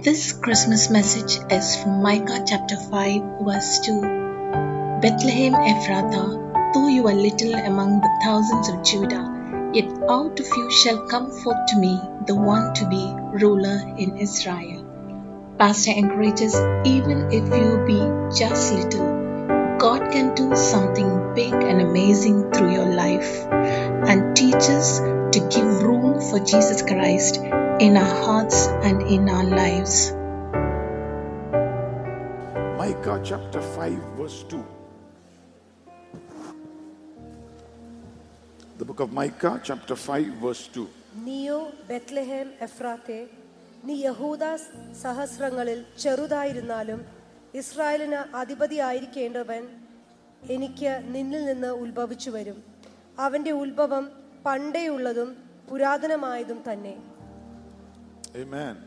This Christmas message is from Micah chapter 5, verse 2. Bethlehem Ephrathah, though you are little among the thousands of Judah, yet out of you shall come forth to me the one to be ruler in Israel. Pastor encourages even if you be just little, God can do something big and amazing through your life and teaches to give room for Jesus Christ in our hearts and in our lives. Micah chapter 5, verse 2. The book of Micah, chapter 5, verse 2. നീയോ ബെത്ലഹേം എഫ്രാത്തെ നീ യഹൂദ സഹസ്രങ്ങളിൽ ചെറുതായിരുന്നാലും ഇസ്രായേലിന് അധിപതിയായിരിക്കേണ്ടവൻ എനിക്ക് നിന്നിൽ നിന്ന് ഉത്ഭവിച്ചു വരും അവന്റെ ഉത്ഭവം പണ്ടേയുള്ളതും പുരാതനമായതും തന്നെ Amen.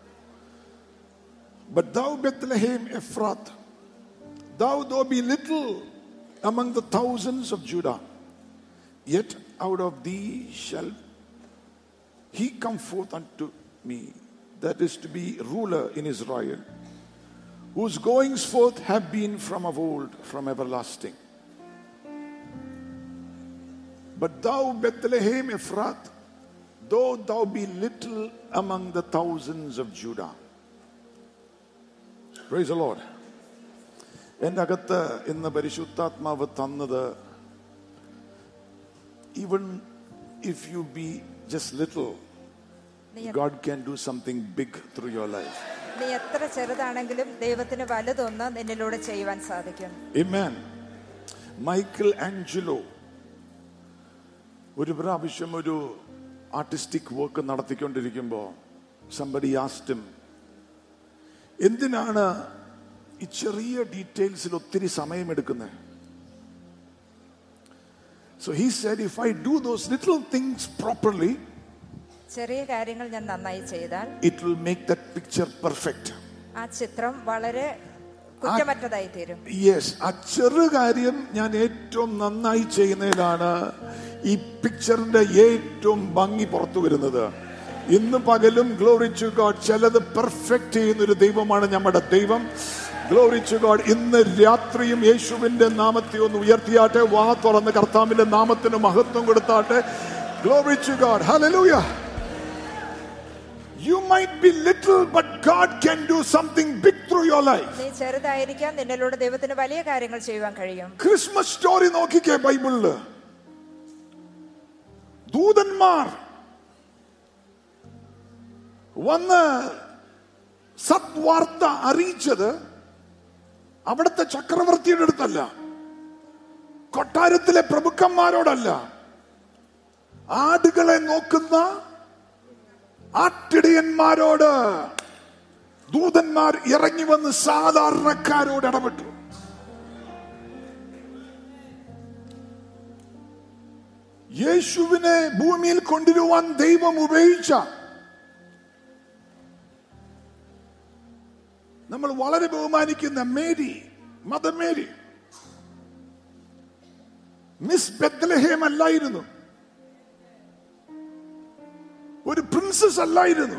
But thou, Bethlehem Ephrath, thou though be little among the thousands of Judah, yet out of thee shall he come forth unto me, that is to be ruler in Israel, whose goings forth have been from of old, from everlasting. But thou, Bethlehem Ephrath, though thou be little among the thousands of Judah. Praise the Lord. എൻ്റെ അകത്ത് ഇന്ന് പരിശുദ്ധാത്മാവ് തന്നത് even if you be just little God can do something big through your life നീ എത്ര ചെറുതാണെങ്കിലും ദൈവത്തിന് വലുതൊന്ന് നിന്നിലൂടെ ചെയ്യുവാൻ സാധിക്കും Amen. മൈക്കിൾ ആഞ്ചലോ ഒരു പ്രാവശ്യം ഒരു ആർട്ടിസ്റ്റിക് വർക്ക് നടത്തിക്കൊണ്ടിരിക്കുമ്പോൾ സംബടി ആസ്റ്റും എന്തിനാണ് ഈ ചെറിയ ഡീറ്റെയിൽസിൽ ഒത്തിരി സമയമെടുക്കുന്നത് so he said if I do those little things properly ചെറിയ കാര്യങ്ങൾ ഞാൻ നന്നായി ചെയ്താൽ it will make that picture perfect ആ ചിത്രം വളരെ കുറ്റമറ്റതായി തീരും യെസ് ആ ചെറു കാര്യം ഞാൻ ഏറ്റവും നന്നായി ചെയ്യുന്നതിലാണ് ഈ പിക്ചറിന്റെ ഏറ്റവും ഭംഗി പുറത്തു വരുന്നത് ഇന്ന് പകലും ഗ്ലോറിച്ചു ഗോഡ് ചിലത് പെർഫെക്റ്റ് ചെയ്യുന്ന ഒരു ദൈവമാണ് നമ്മുടെ ദൈവം ഗ്ലോറിച്ചു ഗോഡ് ഇന്ന് രാത്രിയും യേശുവിന്റെ നാമത്തെ ഒന്ന് ഉയർത്തിയാട്ടെ വാ തുറന്ന് കർത്താവിന്റെ നാമത്തിന് മഹത്വം കൊടുത്താട്ടെ glory to God hallelujah You might be little, but God can do something big through your life. നീ ചെറുതായിരിക്കാം നിന്നിലൂടെ ദൈവത്തിന് വലിയ കാര്യങ്ങൾ ചെയ്യുവാൻ കഴിയും ക്രിസ്മസ് സ്റ്റോറി നോക്കിക്കേ ബൈബിളില് ദൂതന്മാർ വന്ന് സത്വാർത്ത അറിയിച്ചത് അവിടുത്തെ ചക്രവർത്തിയുടെ അടുത്തല്ല കൊട്ടാരത്തിലെ പ്രഭുക്കന്മാരോടല്ല ആടുകളെ നോക്കുന്ന ആട്ടിടയന്മാരോട് ദൂതന്മാർ ഇറങ്ങി വന്ന് സാധാരണക്കാരോട് ഇടപെട്ടു യേശുവിനെ ഭൂമിയിൽ കൊണ്ടുവരുവാൻ ദൈവം ഉപയോഗിച്ച നമ്മൾ വളരെ ബഹുമാനിക്കുന്ന Mary Mother Mary miss Bethlehem അല്ലായിരുന്നു ഒരു പ്രിൻസസ് അല്ലായിരുന്നു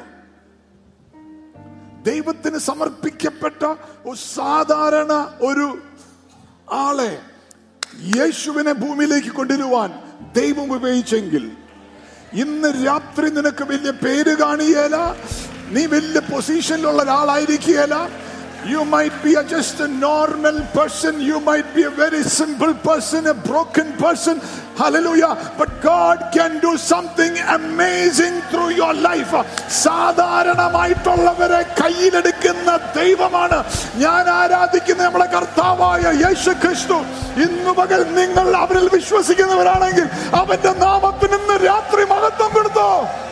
ദൈവത്തിന് സമർപ്പിക്കപ്പെട്ട ഒരു സാധാരണ ഒരു ആളെ യേശുവിനെ ഭൂമിയിലേക്ക് കൊണ്ടുവരുവാൻ ദൈവം ഉപയോഗിച്ചെങ്കിൽ ഇന്ന് രാത്രി നിനക്ക് വലിയ പേര് കാണിയേല നീ വലിയ പൊസിഷനിലുള്ള ഒരാളായിരിക്കുകയല്ല You might be a, just a normal person. You might be a very simple person, a broken person. Hallelujah. But God can do something amazing through your life. സാധാരണമായിട്ടുള്ളവരെ കയ്യിലെടുക്കുന്ന ദൈവമാണ് ഞാൻ ആരാധിക്കുന്ന നമ്മുടെ കർത്താവായ യേശു ക്രിസ്തു ഇന്നു പകൽ നിങ്ങൾ അവരിൽ വിശ്വസിക്കുന്നവരാണെങ്കിൽ അവന്റെ നാമത്തിന് ഇന്ന് രാത്രി മഹത്വം കൊടുത്തോ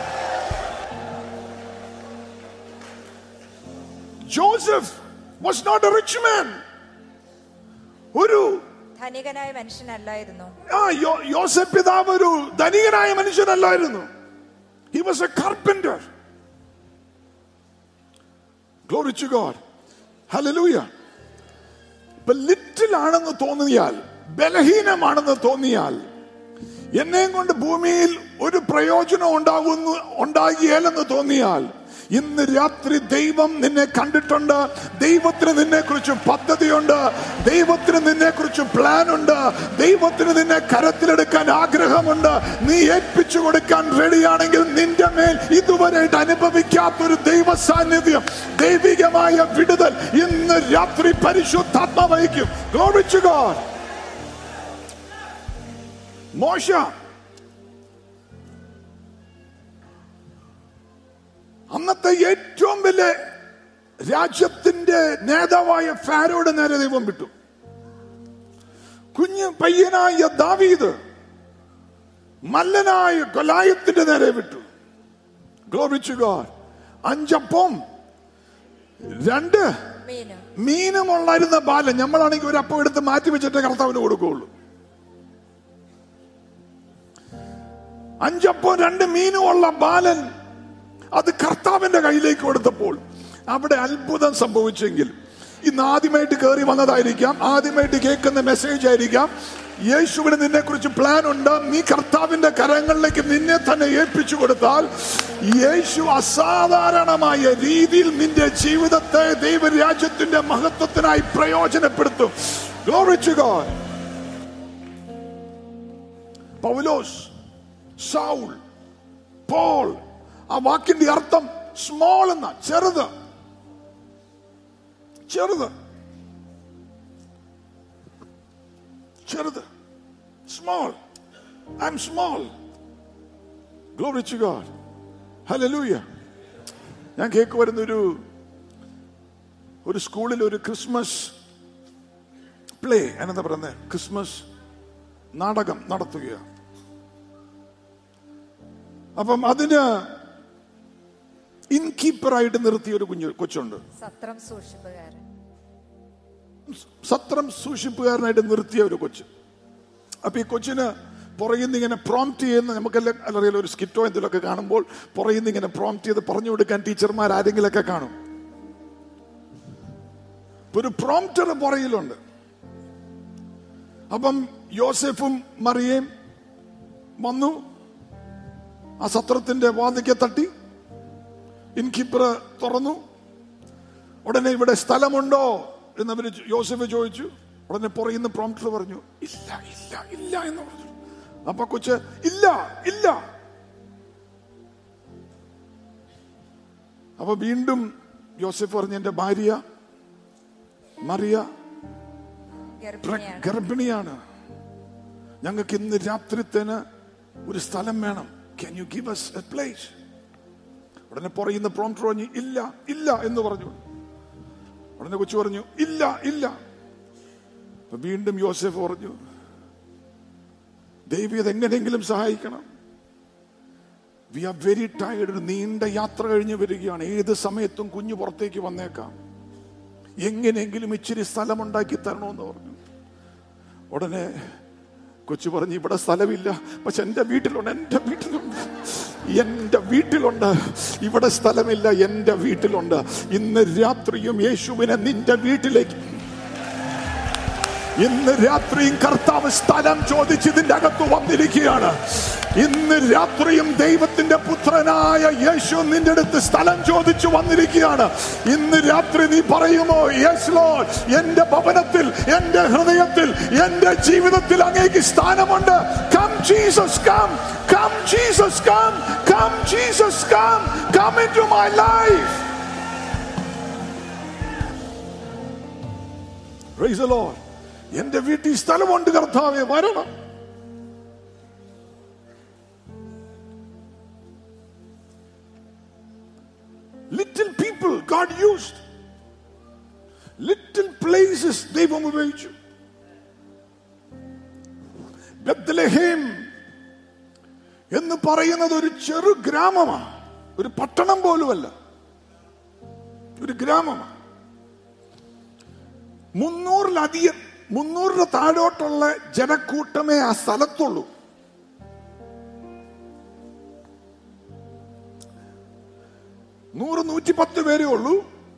Joseph was not a rich man. ഒരു ധനികനായ മനുഷ്യനല്ലായിരുന്നു ആ യോ- യോസഫ് പിതാവ് ഒരു ധനികനായ മനുഷ്യനല്ലായിരുന്നു he was a carpenter glory to God hallelujah ഇപ്പൊ ലിറ്റിൽ ആണെന്ന് തോന്നിയാൽ ബലഹീനമാണെന്ന് തോന്നിയാൽ എന്നെയും കൊണ്ട് ഭൂമിയിൽ ഒരു പ്രയോജനം ഉണ്ടാകുന്നു ഉണ്ടാകിയാലെന്ന് തോന്നിയാൽ ഇന്ന് രാത്രി ദൈവം നിന്നെ കണ്ടിട്ടുണ്ട് ദൈവത്തിന് നിന്നെ കുറിച്ച് പദ്ധതിയുണ്ട് ദൈവത്തിന് നിന്നെ കുറിച്ച് പ്ലാൻ ഉണ്ട് ദൈവത്തിന് നിന്നെ കരത്തിലെടുക്കാൻ ആഗ്രഹമുണ്ട് നീ ഏൽപ്പിച്ചു കൊടുക്കാൻ റെഡിയാണെങ്കിൽ നിന്റെ മേൽ ഇതുവരെയായിട്ട് അനുഭവിക്കാത്തൊരു ദൈവ സാന്നിധ്യം ദൈവികമായ വിടുതൽ ഇന്ന് രാത്രി പരിശുദ്ധാത്മ വഹിക്കും Glory to God. മോശ അന്നത്തെ ഏറ്റവും വലിയ രാജ്യത്തിന്റെ നേതാവായ ഫാരോയുടെ നേരെ ദൈവം വിട്ടു കുഞ്ഞ് പയ്യനായ ദാവീദ് മല്ലനായ കൊലായത്തിന്റെ നേരെ വിട്ടു ഗ്ലോറിച്ചു ഗോഡ് അഞ്ചപ്പം രണ്ട് മീന് മീനുമുള്ളായിരുന്ന ബാലൻ നമ്മളാണെങ്കിൽ ഒരു അപ്പം എടുത്ത് മാറ്റി വെച്ചിട്ട് കർത്താവിന് കൊടുക്കുകയുള്ളൂ അഞ്ചപ്പം രണ്ട് മീനുമുള്ള ബാലൻ അത് കർത്താവിന്റെ കയ്യിലേക്ക് കൊടുത്തപ്പോൾ അവിടെ അത്ഭുതം സംഭവിച്ചെങ്കിൽ ഇന്ന് ആദ്യമായിട്ട് കയറി വന്നതായിരിക്കാം ആദ്യമായിട്ട് കേൾക്കുന്ന മെസ്സേജ് ആയിരിക്കാം യേശുവിന് നിന്നെ കുറിച്ച് പ്ലാൻ ഉണ്ട് നീ കർത്താവിന്റെ കരങ്ങളിലേക്ക് നിന്നെ തന്നെ ഏൽപ്പിച്ചു കൊടുത്താൽ യേശു അസാധാരണമായ രീതിയിൽ നിന്റെ ജീവിതത്തെ ദൈവരാജ്യത്തിന്റെ മഹത്വത്തിനായി പ്രയോജനപ്പെടുത്തും Glory to God. Paulose Saul Paul ആ വാക്കിന്റെ അർത്ഥം സ്മോൾ എന്ന ചെറുത് ചെറുത് ചെറുത് small I am small glory to God hallelujah ഞാൻ കേക്ക് വരുന്ന ഒരു ഒരു സ്കൂളിൽ ഒരു ക്രിസ്മസ് പ്ലേ എന്താ പറയുന്നത് ക്രിസ്മസ് നാടകം നടത്തുകയാണ് അപ്പം അതിന് ഇൻകീപ്പറായിട്ട് നിർത്തിയ ഒരു കുഞ്ഞു കൊച്ചുണ്ട് സത്രം സൂക്ഷിപ്പുകാരൻ സത്രം സൂക്ഷിപ്പുകാരനായിട്ട് നിർത്തിയ ഒരു കൊച്ച് അപ്പൊ ഈ കൊച്ചിന് പുറകിൽ നിന്ന് ഇങ്ങനെ പ്രോംപ്റ്റ് ചെയ്യുന്ന നമുക്കെല്ലാം അറിയാലോ ഒരു സ്കിറ്റോ എന്തെങ്കിലുമൊക്കെ കാണുമ്പോൾ പുറകിൽ നിന്ന് ഇങ്ങനെ പ്രോംപ്റ്റ് ചെയ്ത് പറഞ്ഞു കൊടുക്കാൻ ടീച്ചർമാർ ആരെങ്കിലൊക്കെ കാണും ഇപ്പൊ ഒരു പ്രോംപ്റ്റർ പുറകിലുണ്ട് അപ്പം യോസെഫും മറിയേം വന്നു ആ സത്രത്തിന്റെ വാതിക്കെ തട്ടി ഇൻകീപ്പർ തുറന്നു ഉടനെ ഇവിടെ സ്ഥലമുണ്ടോ എന്ന് അവര് യോസഫ് ചോദിച്ചു ഉടനെ പുറയുന്ന പ്രോംപ്റ്റർ പറഞ്ഞു ഇല്ല ഇല്ല ഇല്ല എന്ന് പറഞ്ഞു അപ്പൊ കൊച്ച് ഇല്ല ഇല്ല അപ്പൊ വീണ്ടും യോസഫ് പറഞ്ഞു എന്റെ ഭാര്യ മറിയ പ്ര- ഗർഭിണിയാണ് ഗർഭിണിയാണ് ഞങ്ങൾക്ക് ഇന്ന് രാത്രിത്തേന് ഒരു സ്ഥലം വേണം can you give us a place ഉടനെ പുറയുന്ന പ്രോംപ്റ്റർ പറഞ്ഞു ഇല്ല ഇല്ല എന്ന് പറഞ്ഞു ഉടനെ കൊച്ചു പറഞ്ഞു ഇല്ല ഇല്ല അപ്പൊ വീണ്ടും യോസെഫ് പറഞ്ഞു ദൈവം ഇത് എങ്ങനെയെങ്കിലും സഹായിക്കണം വി ആർ വെരി ടയർഡ് ഒരു നീണ്ട യാത്ര കഴിഞ്ഞ് വരികയാണ് ഏത് സമയത്തും കുഞ്ഞു പുറത്തേക്ക് വന്നേക്കാം എങ്ങനെയെങ്കിലും ഇച്ചിരി സ്ഥലമുണ്ടാക്കി തരണമെന്ന് പറഞ്ഞു ഉടനെ കൊച്ചു പറഞ്ഞു ഇവിടെ സ്ഥലമില്ല പക്ഷെ എന്റെ വീട്ടിലുണ്ട് എന്റെ വീട്ടിലുണ്ട് എന്റെ വീട്ടിലുണ്ട് ഇവിടെ സ്ഥലമില്ല എന്റെ വീട്ടിലുണ്ട് ഇന്ന് രാത്രിയും യേശുവിനെ നിന്റെ വീട്ടിലേക്ക് ഇന്ന് രാത്രിയും കർത്താവ് സ്ഥലം ചോദിച്ച് ഇതിന്റെ അകത്ത് വന്നിരിക്കുകയാണ് ഇന്ന് രാത്രിയും ദൈവത്തിന്റെ പുത്രനായ യേശു നിന്റെ അടുത്ത് സ്ഥലം ചോദിച്ചു വന്നിരിക്കുകയാണ് ഇന്ന് രാത്രി നീ പറയുമോ യെസ് ലോഡ് എന്റെ ഭവനത്തിൽ എന്റെ ഹൃദയത്തിൽ എന്റെ ജീവിതത്തിൽ അങ്ങേക്ക് സ്ഥാനമുണ്ട് come Jesus come come Jesus come come Jesus come come into my life Praise the Lord. എന്റെ വീട്ടിൽ സ്ഥലമുണ്ട് കർത്താവെ വരണം little people God used little places ദൈവം ഉപയോഗിച്ചു ബത്ലഹേം എന്ന് പറയുന്നത് ഒരു ചെറു ഗ്രാമമാണ് ഒരു പട്ടണം പോലുമല്ല ഒരു ഗ്രാമമാണ് മുന്നൂറിലധികം മുന്നൂറിന് താഴോട്ടുള്ള ജനക്കൂട്ടമേ ആ സ്ഥലത്തുള്ളൂ നൂറ് നൂറ്റി പത്ത് പേരേ ഉള്ളൂ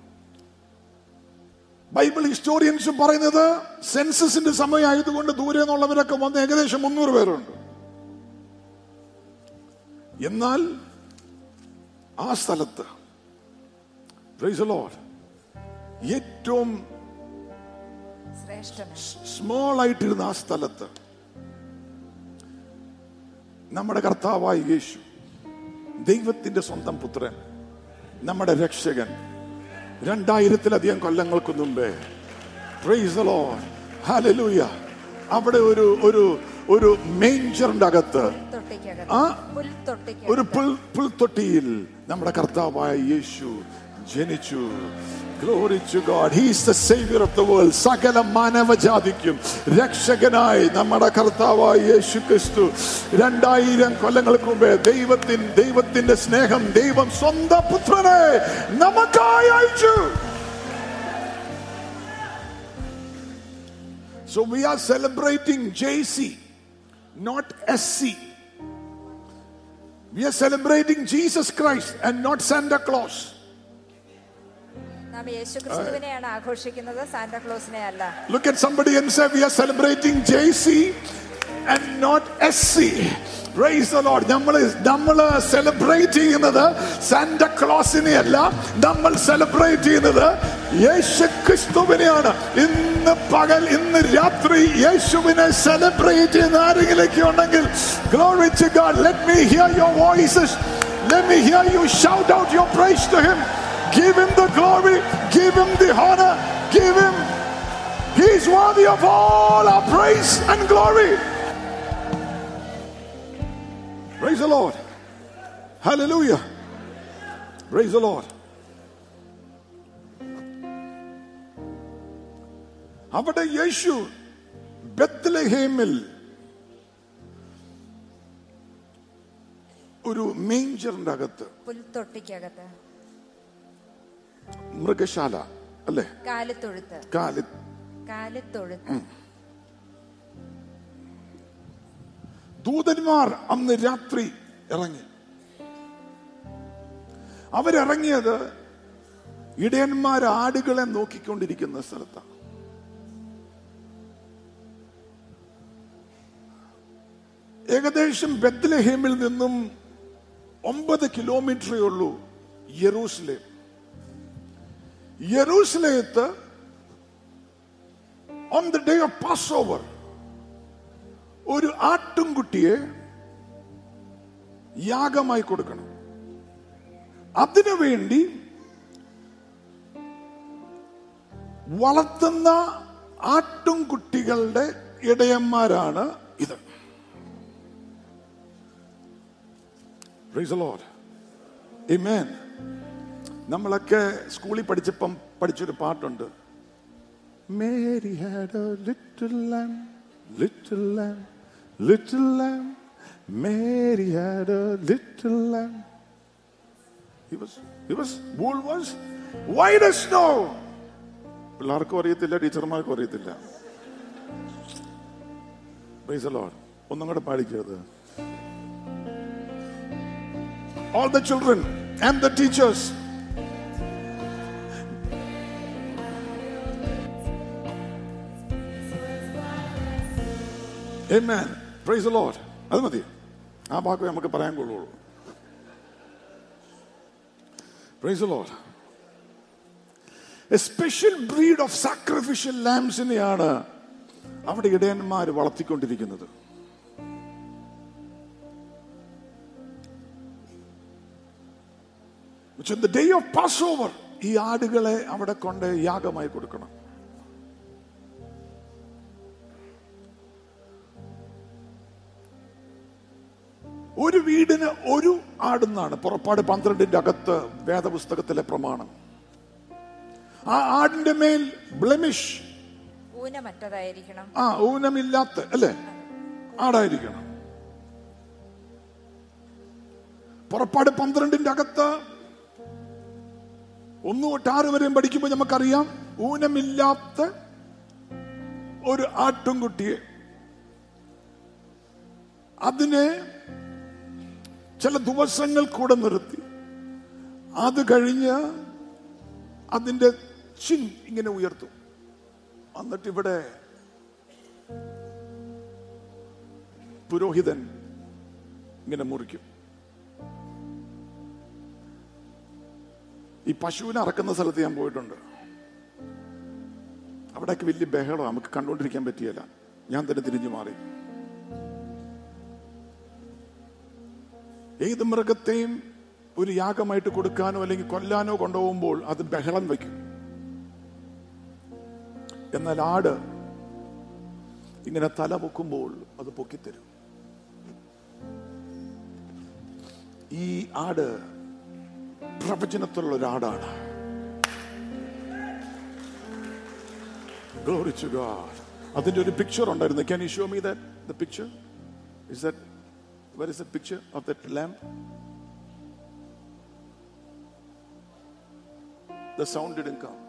ബൈബിൾ ഹിസ്റ്റോറിയൻസും പറയുന്നത് സെൻസസിന്റെ സമയമായതുകൊണ്ട് ദൂരെ നിന്നുള്ളവരൊക്കെ വന്ന് ഏകദേശം മുന്നൂറ് പേരുണ്ട് എന്നാൽ ആ സ്ഥലത്ത് Praise the Lord. ഏറ്റവും ശ്രേഷ്ഠന് സ്മോൾ ആയിട്ടിരുന്ന ആ സ്ഥലത്ത് നമ്മുടെ കർത്താവായ യേശു ദൈവത്തിന്റെ സ്വന്തം പുത്രൻ നമ്മുടെ രക്ഷകൻ രണ്ടായിരത്തിലധികം കൊല്ലങ്ങൾക്ക് മുമ്പേ Praise the Lord. Hallelujah. അവിടെ ഒരു ഒരു ഒരു മേഞ്ചറിന്റെ അകത്ത് തൊട്ടിക്കകത്ത് ആ പുൽത്തൊട്ടിക്കകത്ത് ഒരു പുൽ പുൽത്തൊട്ടിയിൽ നമ്മുടെ കർത്താവായ യേശു ജനിച്ചു Glory to God. He is the savior of the world. സകല മാനവജാതിക്കും രക്ഷകനായി നമ്മുടെ കർത്താവായ യേശു ക്രിസ്തു രണ്ടായിരം കൊല്ലങ്ങൾക്ക് മുമ്പേ ദൈവത്തിൻ ദൈവത്തിന്റെ സ്നേഹം ദൈവം സ്വന്തം പുത്രനെ നമുക്കായി അയച്ചു So we are celebrating JC, not SC. We are celebrating Jesus Christ and not Santa Claus. നാം യേശു ക്രിസ്തുവിനെയാണ് ആഘോഷിക്കുന്നത് സാന്താക്ലോസിനെ അല്ല Look at somebody and say, We are celebrating JC and not SC. Praise the Lord. നമ്മൾ നമ്മൾ celebrate ചെയ്യുന്നത് Santa ക്ലോസിനെ അല്ല നമ്മൾ celebrate ചെയ്യുന്നത് യേശു ക്രിസ്തുവിനെയാണ് ഇന്ന് പകൽ ഇന്ന് രാത്രി യേശുവിനെ സെലിബ്രേറ്റ് ചെയ്യുന്ന ആരെങ്കിലൊക്കെ ഉണ്ടെങ്കിൽ Glory to God. Let me hear your voices. Let me hear you shout out your praise to him. Give him the glory. Give him the honor. Give him He is worthy of all our praise and glory. Praise the Lord. Hallelujah. Praise the Lord. അവിടെ യേശു ബത്ലഹേമിൽ ഒരു മേഞ്ചറിന്റെ അകത്ത് പുൽത്തൊട്ടിക്കകത്ത് മൃഗശാല അല്ലേ കാലിത്തൊഴുത്ത് കാലി കാലിത്തൊഴുത്ത് ദൂതന്മാർ അന്ന് രാത്രി ഇറങ്ങി അവരിറങ്ങിയത് ഇടയന്മാർ ആടുകളെ നോക്കിക്കൊണ്ടിരിക്കുന്ന സ്ഥലത്താണ് ഏകദേശം ബത്ലഹേമിൽ നിന്നും ഒമ്പത് കിലോമീറ്ററേ ഉള്ളൂ യെറൂസലേം യെറൂസലേത്ത് on the day of Passover ഒരു ആട്ടുംകുട്ടിയെ യാഗമായി കൊടുക്കണം അതിനു വേണ്ടി വളർത്തുന്ന ആട്ടുംകുട്ടികളുടെ ഇടയന്മാരാണ് ഇത് Praise the Lord. Amen. നമ്മളൊക്കെ സ്കൂളിൽ പഠിച്ചപ്പം പഠിച്ചൊരു പാട്ടുണ്ട് Mary had a little lamb, little lamb, little lamb. Mary had a little lamb. He was, he was, wool was white as snow. പിള്ളേർക്കും അറിയത്തില്ല ടീച്ചർമാർക്കും അറിയത്തില്ല Praise the Lord. ഒന്നും കൂടെ പാടിക്കത് All the children and the teachers Amen. Praise the Lord. അത് മതി ആ ഭാഗമേ നമുക്ക് പറയാൻ കൊള്ളുള്ളൂ Praise the Lord. A special breed of sacrificial lambsനെയാണ് അവിടെ ഇടയന്മാർ വളർത്തിക്കൊണ്ടിരിക്കുന്നത് Which on the day of Passover ഈ ആടുകളെ അവിടെ കൊണ്ട് യാഗമായി കൊടുക്കണം ഒരു വീടിന് ഒരു ആടുന്നാണ് പുറപ്പാട് പന്ത്രണ്ടിന്റെ അകത്ത് വേദപുസ്തകത്തിലെ പ്രമാണം ആ ആടിന്റെ മേൽ ബ്ലെമിഷ് ഊനമറ്റതായിരിക്കണം ആ ഊനമില്ലാത്ത അല്ലേ ആടായിരിക്കണം പുറപ്പാട് പന്ത്രണ്ടിന്റെ അകത്ത് ഒന്ന് തൊട്ട് ആറ് വരെയും പഠിക്കുമ്പോൾ നമുക്കറിയാം ഊനമില്ലാത്ത ഒരു ആട്ടുംകുട്ടിയെ അതിനെ ചില ദിവസങ്ങൾ കൂടെ നിർത്തി അത് കഴിഞ്ഞ് അതിന്റെ ചിൻ ഇങ്ങനെ ഉയർത്തും എന്നിട്ട് ഇവിടെ പുരോഹിതൻ ഇങ്ങനെ മുറിക്കും ഈ പശുവിനെ അറക്കുന്ന സ്ഥലത്ത് ഞാൻ പോയിട്ടുണ്ട് അവിടെയൊക്കെ വലിയ ബഹളം നമുക്ക് കണ്ടുകൊണ്ടിരിക്കാൻ പറ്റിയല്ല ഞാൻ തന്നെ തിരിഞ്ഞു മാറി ഏത് മൃഗത്തെയും ഒരു യാഗമായിട്ട് കൊടുക്കാനോ അല്ലെങ്കിൽ കൊല്ലാനോ കൊണ്ടുപോകുമ്പോൾ അത് ബഹളം വയ്ക്കും എന്നാൽ ആട് ഇങ്ങനെ തല പൊക്കുമ്പോൾ അത് പൊക്കിത്തരും ഈ ആട് പ്രവചനത്തിലുള്ള ഒരാടാണ് Glory to God. അതിന്റെ ഒരു പിക്ചർ ഉണ്ടായിരുന്നു can you show me that the picture is that where is the picture of that lamb The sound didn't come.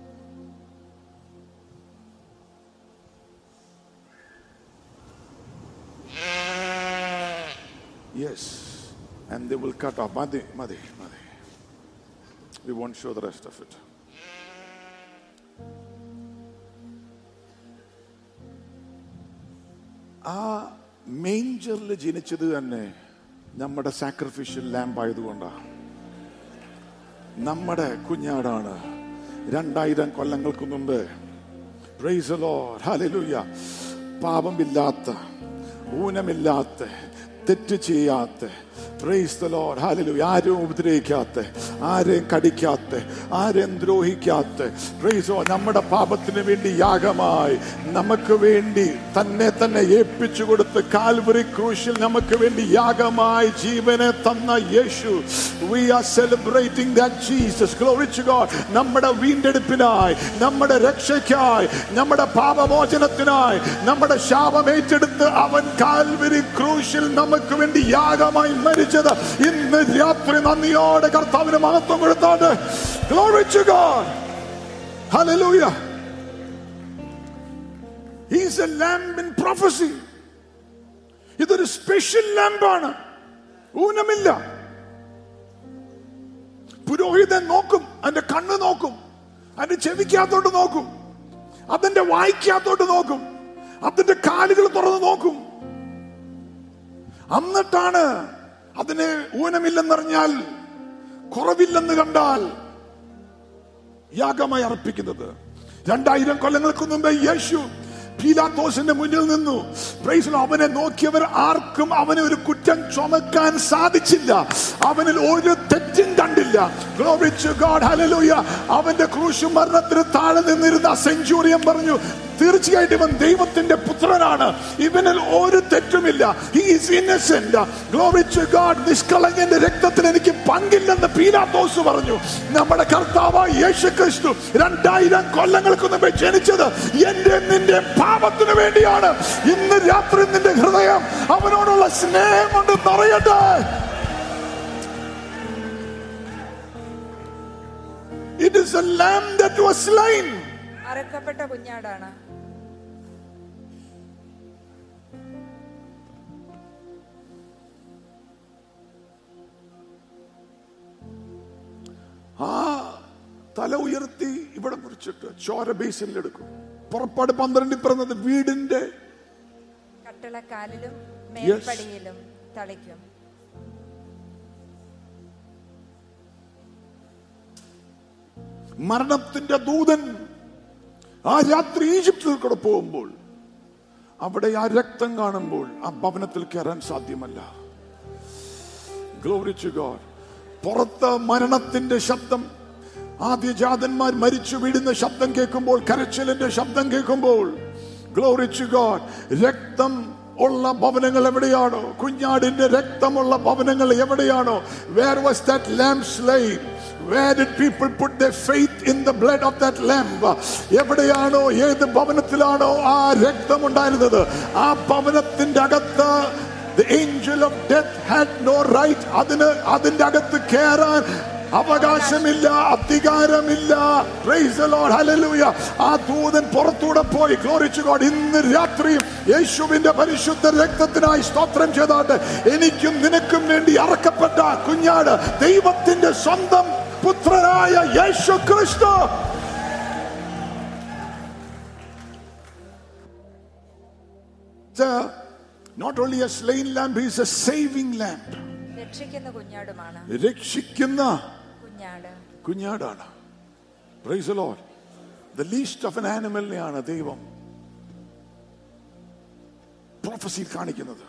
Yes. And they will cut off. Madi, Madi, Madi. We won't show the rest of it. ആ മേഞ്ചറിൽ ജനിച്ചത് തന്നെ നമ്മുടെ sacrificial lamp ആയതുകൊണ്ടാണ് നമ്മുടെ കുഞ്ഞാടാണ് രണ്ടായിരം കൊല്ലങ്ങൾക്ക് മുമ്പ് price hallelujah പാപമില്ലാത്ത ഊനമില്ലാത്ത തെറ്റ് ചെയ്യാത്ത പ്രൈസ് ദ ലോർഡ് ഹാലലൂയ ആരും ഉപദ്രവിക്കാത്ത ആരെയും കടിക്കാത്ത ആരെയും ദ്രോഹിക്കാത്ത പ്രൈസോ നമ്മുടെ പാപത്തിന് വേണ്ടി യാഗമായി നമുക്ക് വേണ്ടി തന്നെ തന്നെ ഏൽപ്പിച്ചു കൊടുത്ത് കാൽവറി ക്രൂശിൽ നമുക്ക് വേണ്ടി യാഗമായി ജീവനെ തന്ന യേശു we are celebrating that Jesus glory to God നമ്മുടെ വീണ്ടെടുപ്പിനായി നമ്മുടെ രക്ഷയ്ക്കായി നമ്മുടെ പാപമോചനത്തിനായി നമ്മുടെ ശാപം ഏറ്റെടുത്ത് അവൻ കാൽവരി ക്രൂശിൽ നമുക്ക് വേണ്ടി യാഗമായി മരിച്ചത് ഇന്ന് രാത്രി നന്ദിയോടെ കർത്താവിന് മഹത്വം കൊടുത്തോണ്ട് glory to God hallelujah He's a lamb in prophecy. ഇതൊരു സ്പെഷ്യൽ ലാമ്പാണ് ഊനമില്ല പുരോഹിതൻ നോക്കും അതിന്റെ കണ്ണ് നോക്കും അതിന്റെ ചെവിക്കകത്തോട്ട് നോക്കും അതിന്റെ വായിക്കകത്തോട്ട് നോക്കും അതിന്റെ കാലുകൾ തുറന്ന് നോക്കും എന്നിട്ടാണ് അതിന് ഊനമില്ലെന്നറിഞ്ഞാൽ കുറവില്ലെന്ന് കണ്ടാൽ യാഗമായി അർപ്പിക്കുന്നത് രണ്ടായിരം കൊല്ലങ്ങൾക്ക് മുമ്പേ യേശു പീലാത്തോസിന്റെ മുന്നിൽ നിന്നു Praise the Lord. അവനെ നോക്കിയവർ ആർക്കും അവനെ ഒരു കുറ്റം ചുമക്കാൻ സാധിച്ചില്ല അവനിൽ ഒരു തെറ്റും കണ്ടില്ല Glory to God. Hallelujah. അവന്റെ ക്രൂശ് മരണത്തിന് താഴെ നിന്നിരുന്ന സെഞ്ചൂറിയൻ പറഞ്ഞു തീർച്ചയായിട്ടും ഇവൻ ദൈവത്തിന്റെ പുത്രനാണ് ഇവനിൽ ഒരു തെറ്റുമില്ല he's innocent glory to God നിഷ്കളങ്കന്റെ രക്തത്തിൽ എനിക്ക് പങ്കില്ലെന്ന് പീലാത്തോസ് പറഞ്ഞു നമ്മുടെ കർത്താവ് യേശു ക്രിസ്തു രണ്ടായിരം കൊല്ലങ്ങൾക്ക് മുമ്പ് ജനിച്ചത് എന്റെ നിന്റെ പാപത്തിന് വേണ്ടിയാണ് ഇന്ന് രാത്രി നിന്റെ ഹൃദയം അവനോടുള്ള സ്നേഹം കൊണ്ട് നിറയട്ടെ It is a lamb that was slain. അറക്കപ്പെട്ട കുഞ്ഞാടാണ് ആ തല ഉയർത്തി ഇവിടെ മുറിച്ചിട്ട് ചോര ബേസിലെടുക്കും പുറപ്പാട് പന്ത്രണ്ടിൽ പിറന്നത് വീടിന്റെ കട്ടിളക്കാലിലും മേൽപ്പടിയിലും തളിക്കും മരണത്തിന്റെ ദൂതൻ ആ രാത്രി ഈജിപ്തിൽ കൂടെ പോകുമ്പോൾ അവിടെ ആ രക്തം കാണുമ്പോൾ ആ ഭവനത്തിൽ കയറാൻ സാധ്യമല്ല Glory to God. പുറത്ത് മരണത്തിന്റെ ശബ്ദം ആദ്യജാതന്മാർ മരിച്ചു വീഴുന്ന ശബ്ദം കേൾക്കുമ്പോൾ കരച്ചിലിന്റെ ശബ്ദം കേൾക്കുമ്പോൾ ഗ്ലോറി ടു ഗോഡ് രക്തം ഉള്ള ഭവനങ്ങൾ എവിടെയാണോ കുഞ്ഞാടിന്റെ രക്തമുള്ള ഭവനങ്ങൾ എവിടെയാണോ where was that lamb slain Where did people put their faith in the blood of that lamb? എവിടെയാണോ ഏത് ഭവനത്തിലാണോ ആ രക്തം ഉണ്ടായിരുന്നത് ആ ഭവനത്തിന്റെ അകത്ത് The angel of death had no right അതിന് അതിന്റെ അകത്ത് കയറാൻ അവകാശമില്ല അധികാരമില്ല Praise the Lord. Hallelujah. ആ ദൂതൻ പുറത്തൂടെ പോയി ഗ്ലോറിച്ചു ഗോഡ് ഇന്ന് രാത്രി യേശുവിന്റെ പരിശുദ്ധ രക്തത്തിനായി സ്തോത്രം ചെയ്താട്ട് എനിക്കും നിനക്കും വേണ്ടി അറക്കപ്പെട്ട കുഞ്ഞാട് ദൈവത്തിന്റെ സ്വന്തം പുത്രനായ യേശു ക്രിസ്തു not only a slain lamb is a saving lamb രക്ഷിക്കുന്ന കുഞ്ഞാടുമാണ് രക്ഷിക്കുന്ന കുഞ്ഞാട് കുഞ്ഞാടാണ് praise Lord the least of an ആനിമലിനെയാണ് ദൈവം പ്രൊഫസിയിൽ കാണിക്കുന്നത്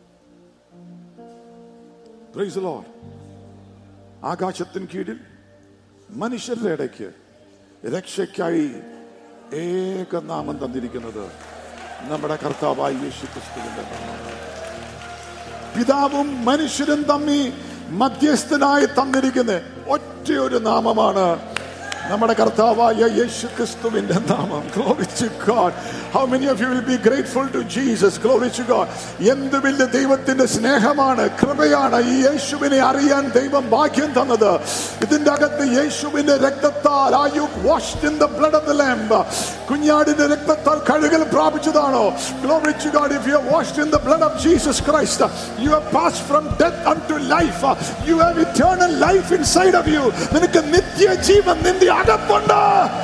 പ്രൈസ് ലോഡ് ആകാശത്തിന് കീഴിൽ മനുഷ്യരുടെ ഇടയ്ക്ക് രക്ഷയ്ക്കായി ഏകനാമം തന്നിരിക്കുന്നത് നമ്മുടെ കർത്താവായ യേശു ക്രിസ്തുവിന്റെ നാമമാണ്. പിതാവും മനുഷ്യരും തമ്മി മധ്യസ്ഥനായി തന്നിരിക്കുന്ന ഒറ്റയൊരു നാമമാണ് നമ്മുടെ കർത്താവായ യേശു ക്രിസ്തുവിന്റെ നാമം Glory to God. How many of you will be grateful to Jesus? Glory to God. എന്ത് വലിയ ദൈവത്തിന്റെ സ്നേഹമാണ് കൃപയാണ് ഈ യേശുവിനെ അറിയാൻ ദൈവം ഭാഗ്യം തന്നത് ഇതിന്റെ അകത്ത് യേശുവിന്റെ രക്തത്താൽ ആ you washed in the blood of the lamb കുഞ്ഞാടിന്റെ രക്തത്താൽ കഴുകൽ പ്രാപിച്ചതാണോ Glory to God. If you are washed in the blood of Jesus Christ, you have passed from death unto life. You have eternal life inside of you. നിനക്ക് നിത്യജീവൻ നിന്റെ അകത്തുണ്ട്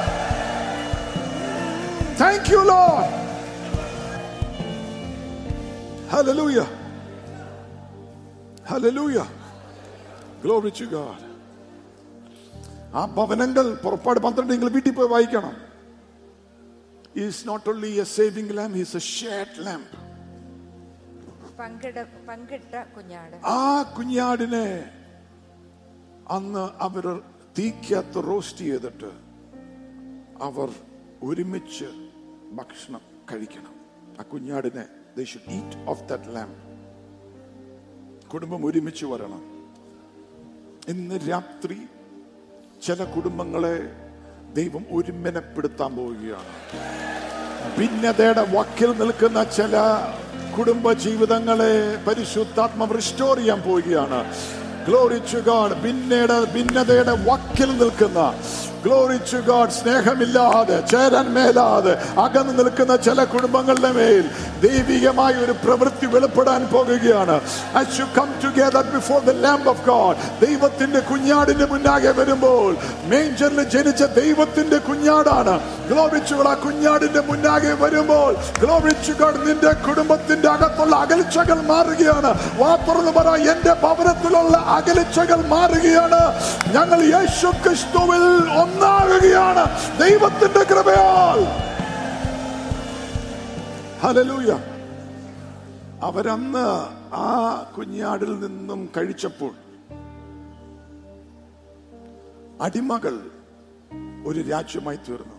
thank you Lord hallelujah hallelujah glory to God ആ ഭവനങ്ങൾ പുറപ്പാട് പന്ത്രണ്ട് നിങ്ങൾ വീട്ടിൽ പോയി വായിക്കണം is not only a saving lamb is a shared lamb പങ്കിട പങ്കിട്ട കുഞ്ഞാട് ആ കുഞ്ഞാടിനെ അന്ന് അവർ തീക്കകത്ത് റോസ്റ്റ് ചെയ്തിട്ട് അവർ ഒരുമിച്ച് ഭക്ഷണം കഴിക്കണം ആ കുഞ്ഞാടിനെ they should eat of that lamb കുടുംബം ഒരുമിച്ച് വരണം ഇന്ന് രാത്രി ചില കുടുംബങ്ങളെ ദൈവം ഒരുമനപ്പെടുത്താൻ പോവുകയാണ് ഭിന്നതയുടെ വക്കിൽ നിൽക്കുന്ന ചില കുടുംബ ജീവിതങ്ങളെ പരിശുദ്ധാത്മ റിസ്റ്റോർ ചെയ്യാൻ പോവുകയാണ് ഗ്ലോറി ടു ഗാഡ് ഭിന്നയുടെ ഭിന്നതയുടെ വക്കിൽ നിൽക്കുന്ന ഗ്ലോറി ടു ഗാഡ് സ്നേഹമില്ലാതെ ചേരാൻ മേലാതെ അകന്നു നിൽക്കുന്ന ചില കുടുംബങ്ങളുടെ മേൽ ദൈവികമായ ഒരു പ്രവൃത്തി വെളിപ്പെടാൻ പോകുകയാണ് As you come together before the Lamb of God, ദൈവത്തിന്റെ കുഞ്ഞാടിന്റെ മുന്നാകെ വരുമ്പോൾ മേഞ്ചറിൽ ജനിച്ച ദൈവത്തിന്റെ കുഞ്ഞാടാണ് ഗ്ലോറിച്ചുകൾ ആ കുഞ്ഞാടിന്റെ മുന്നാകെ വരുമ്പോൾ ഗ്ലോറിച്ചുകൾ നിന്റെ കുടുംബത്തിന്റെ അകത്തുള്ള അകൽച്ചകൾ മാറുകയാണ് വാ തുറന്ന് പറ എന്റെ ഭവനത്തിലുള്ള അകൽച്ചകൾ മാറുകയാണ് ഞങ്ങൾ യേശു ക്രിസ്തുവിൽ ഒന്നാകുകയാണ് ദൈവത്തിന്റെ കൃപയാൽ ഹലലൂയ അവരന്ന് ആ കുഞ്ഞാടിൽ നിന്നും കഴിച്ചപ്പോൾ അടിമകൾ ഒരു രാജ്യമായി തീർന്നു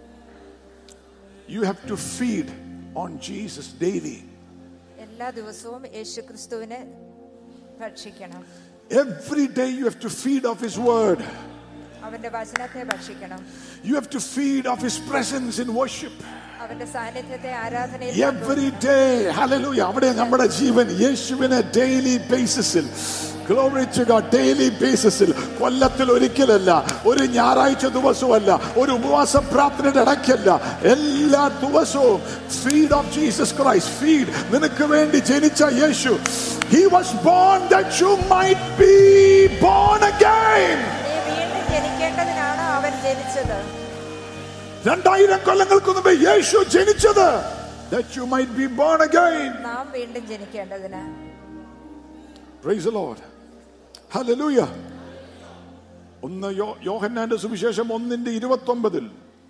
you have to feed on Jesus daily എല്ലാ ദിവസവും യേശു ക്രിസ്തുവിനെ ഭക്ഷിക്കണം every day you have to feed of his word അവന്റെ വചനത്തെ ഭക്ഷിക്കണം you have to feed of his presence in worship അവന്റെ സാന്നിധ്യത്തെ ആരാധനയിൽ എവറി ഡേ ഹല്ലേലൂയ അവിടെ നമ്മുടെ ജീവൻ യേശുവിനെ ഡെയിലി ബേസിസിൽ ഗ്ലോറി ടു ഗോഡ് ഡെയിലി ബേസിസിൽ കൊല്ലത്തിൽ ഒരിക്കലല്ല ഒരു ഞായറാഴ്ച ദിവസമല്ല ഒരു ഉപവാസ പ്രാർത്ഥനയുടെ ഇടയ്ക്കല്ല എല്ലാ ദിവസവും feed of Jesus Christ feed നിനക്ക് വേണ്ടി ജനിച്ച യേശു he was born that you might be born again നീ വീണ്ടും ജനിക്കേണ്ടതിനാണ് അവൻ ജനിച്ചത് രണ്ടായിരം കൊല്ലങ്ങൾക്ക് മുമ്പ് യേശു ജനിച്ചത് that you might be born again നാം വീണ്ടും ജനിക്കേണ്ടതിന് Praise the Lord. Hallelujah. ഒന്ന് യോ യോഹന്നാന്റെ സുവിശേഷം ഒന്നിന്റെ ഇരുപത്തി ഒമ്പതിൽ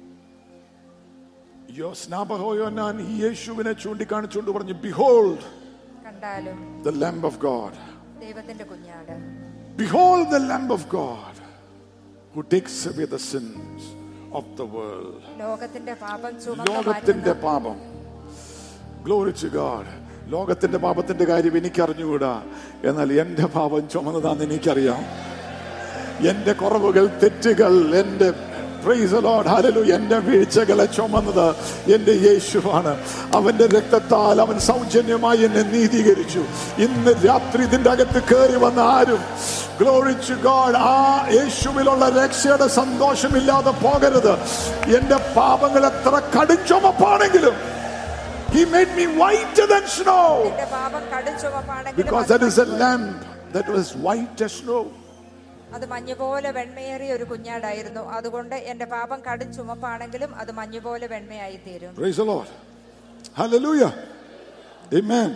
യോ സ്നാപഹോയോന്നാൻ ഈ യേശുവിനെ ചൂണ്ടിക്കാണിച്ചുകൊണ്ട് പറഞ്ഞു ബിഹോൾഡ് കണ്ടാലും ദ ലാംബ് ഓഫ് ഗോഡ് ദൈവത്തിന്റെ കുഞ്ഞാട് behold the lamb of God who takes away the sins of the world ലോകത്തിന്റെ പാപം ചുമന്ന് ലോകത്തിന്റെ മാറ്റുന്ന പാപം ഗ്ലോറി ടു ഗോഡ് ലോകത്തിന്റെ പാപത്തിന്റെ കാര്യം എനിക്ക് അറിഞ്ഞുകൂടാ എന്നാൽ എന്റെ പാപം ചുമന്നതാന്ന് എനിക്കറിയാം എന്റെ കുറവുകൾ തെറ്റുകൾ എന്റെ Praise the Lord. Hallelujah. എന്റെ വീഴ്ചകളെ ചുമന്നത് എന്റെ യേശുവാണ് അവന്റെ രക്തത്താൽ അവൻ സൗജന്യമായി എന്നെ നീതീകരിച്ചു ഇന്ന് രാത്രി ഇതിന്റെ അകത്ത് കയറി വന്ന ആരും ഗ്ലോറി ടു ഗോഡ് ആ യേശുവിലുള്ള രക്ഷയുടെ സന്തോഷമില്ലാതെ പോകരുത് എന്റെ പാപങ്ങൾ എത്ര കടും ചുമപ്പാണെങ്കിലും He made me whiter than snow നിന്റെ പാപം കടും ചുമപ്പാണെങ്കിലും because that is a lamb that was white as snow. അത് മഞ്ഞുപോലെ വെണ്മയേറിയ ഒരു കുഞ്ഞാടായിരുന്നു അതുകൊണ്ട് എന്റെ പാപം കടും ചുമപ്പാണെങ്കിലും അത് മഞ്ഞുപോലെ വെണ്മയായി തീരും Praise the Lord. Hallelujah. Amen.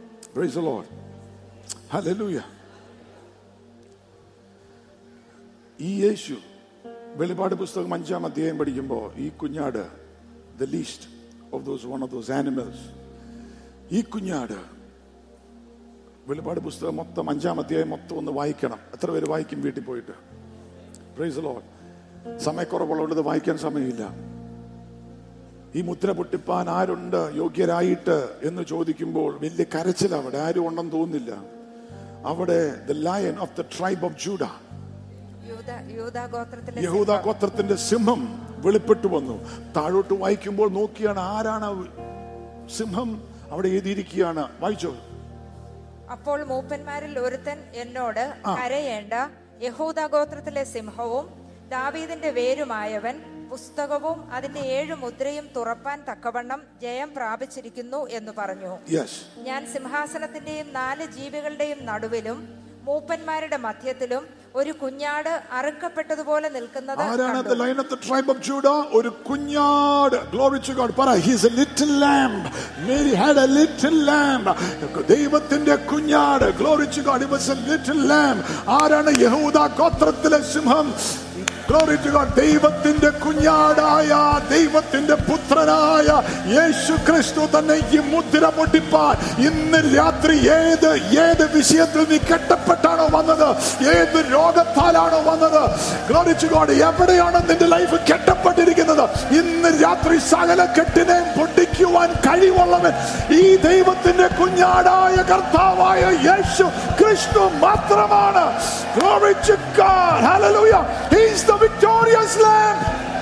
Praise the Lord. Hallelujah. ഈ യേശു വെളിപാട് പുസ്തകം അഞ്ചാം അധ്യായം പഠിക്കുമ്പോൾ ഈ കുഞ്ഞാട് the least of those one of those animals ഈ കുഞ്ഞാട് വെളിപാട് പുസ്തകം മൊത്തം അഞ്ചാം അധ്യായം മൊത്തം ഒന്ന് വായിക്കണം എത്ര പേര് വായിക്കും വീട്ടിൽ പോയിട്ട് പ്രൈസ് ലോ സമയക്കുറവുള്ളതുകൊണ്ട് ഇത് വായിക്കാൻ സമയമില്ല ഈ മുദ്ര പൊട്ടിപ്പാൻ ആരുണ്ട് യോഗ്യരായിട്ട് എന്ന് ചോദിക്കുമ്പോൾ വലിയ കരച്ചിൽ അവിടെ ആരും ഉണ്ടെന്ന് തോന്നുന്നില്ല അവിടെ the lion of the tribe of Judah യൂദ യൂദാ ഗോത്രത്തിലെ യഹൂദ സിംഹം. ഗോത്രത്തിന്റെ സിംഹം വെളിപ്പെട്ടു വന്നു താഴോട്ട് വായിക്കുമ്പോൾ നോക്കിയാണ് ആരാണ് ആ സിംഹം അവിടെ എഴുതിയിരിക്കുകയാണ് വായിച്ചോ അപ്പോൾ മൂപ്പന്മാരിൽ ഒരുത്തൻ എന്നോട് കരയേണ്ട യഹൂദ ഗോത്രത്തിലെ സിംഹവും ദാവീദിന്റെ വേരുമായവൻ പുസ്തകവും അതിന്റെ ഏഴു മുദ്രയും തുറപ്പാൻ തക്കവണ്ണം ജയം പ്രാപിച്ചിരിക്കുന്നു എന്ന് പറഞ്ഞു യെസ് ഞാൻ സിംഹാസനത്തിന്റെയും നാല് ജീവികളുടെയും നടുവിലും മൂപ്പന്മാരുടെ മധ്യത്തിലും ഒരു കുഞ്ഞാട് അറുക്കപ്പെട്ടതുപോലെ നിൽക്കുന്നത് ആരാണ് കണ്ടു. the lion of the tribe of Judah? ഒരു കുഞ്ഞാട് glory to God പറ he's a little lamb Mary had a little lamb ദൈവത്തിന്റെ കുഞ്ഞാട് glory to God he was a little lamb ആരാണ് യഹൂദ ഗോത്രത്തിലെ സിംഹം Glory to God. ദൈവത്തിന്റെ കുഞ്ഞാടായ ദൈവത്തിന്റെ പുത്രനായ യേശു ക്രിസ്തു തന്നെ ഈ മുദ്ര പൊട്ടിപ്പാൻ ഇന്ന് രാത്രി ഏത് ഏത് വിഷയത്തിൽ നീ കെട്ടപ്പെട്ടാണോ വന്നത് ഏത് രോഗത്താലാണോ വന്നത് Glory to God. എവിടെയാണ് നിന്റെ ലൈഫ് കെട്ടപ്പെട്ടിരിക്കുന്നത് ഇന്ന് രാത്രി സകല കെട്ടിനെയും പൊട്ടിക്കുവാൻ കഴിവുള്ളവൻ ഈ ദൈവത്തിന്റെ കുഞ്ഞാടായ കർത്താവായ യേശു ക്രിസ്തു മാത്രമാണ് Glory to God. Hallelujah. He's the victorious lamb.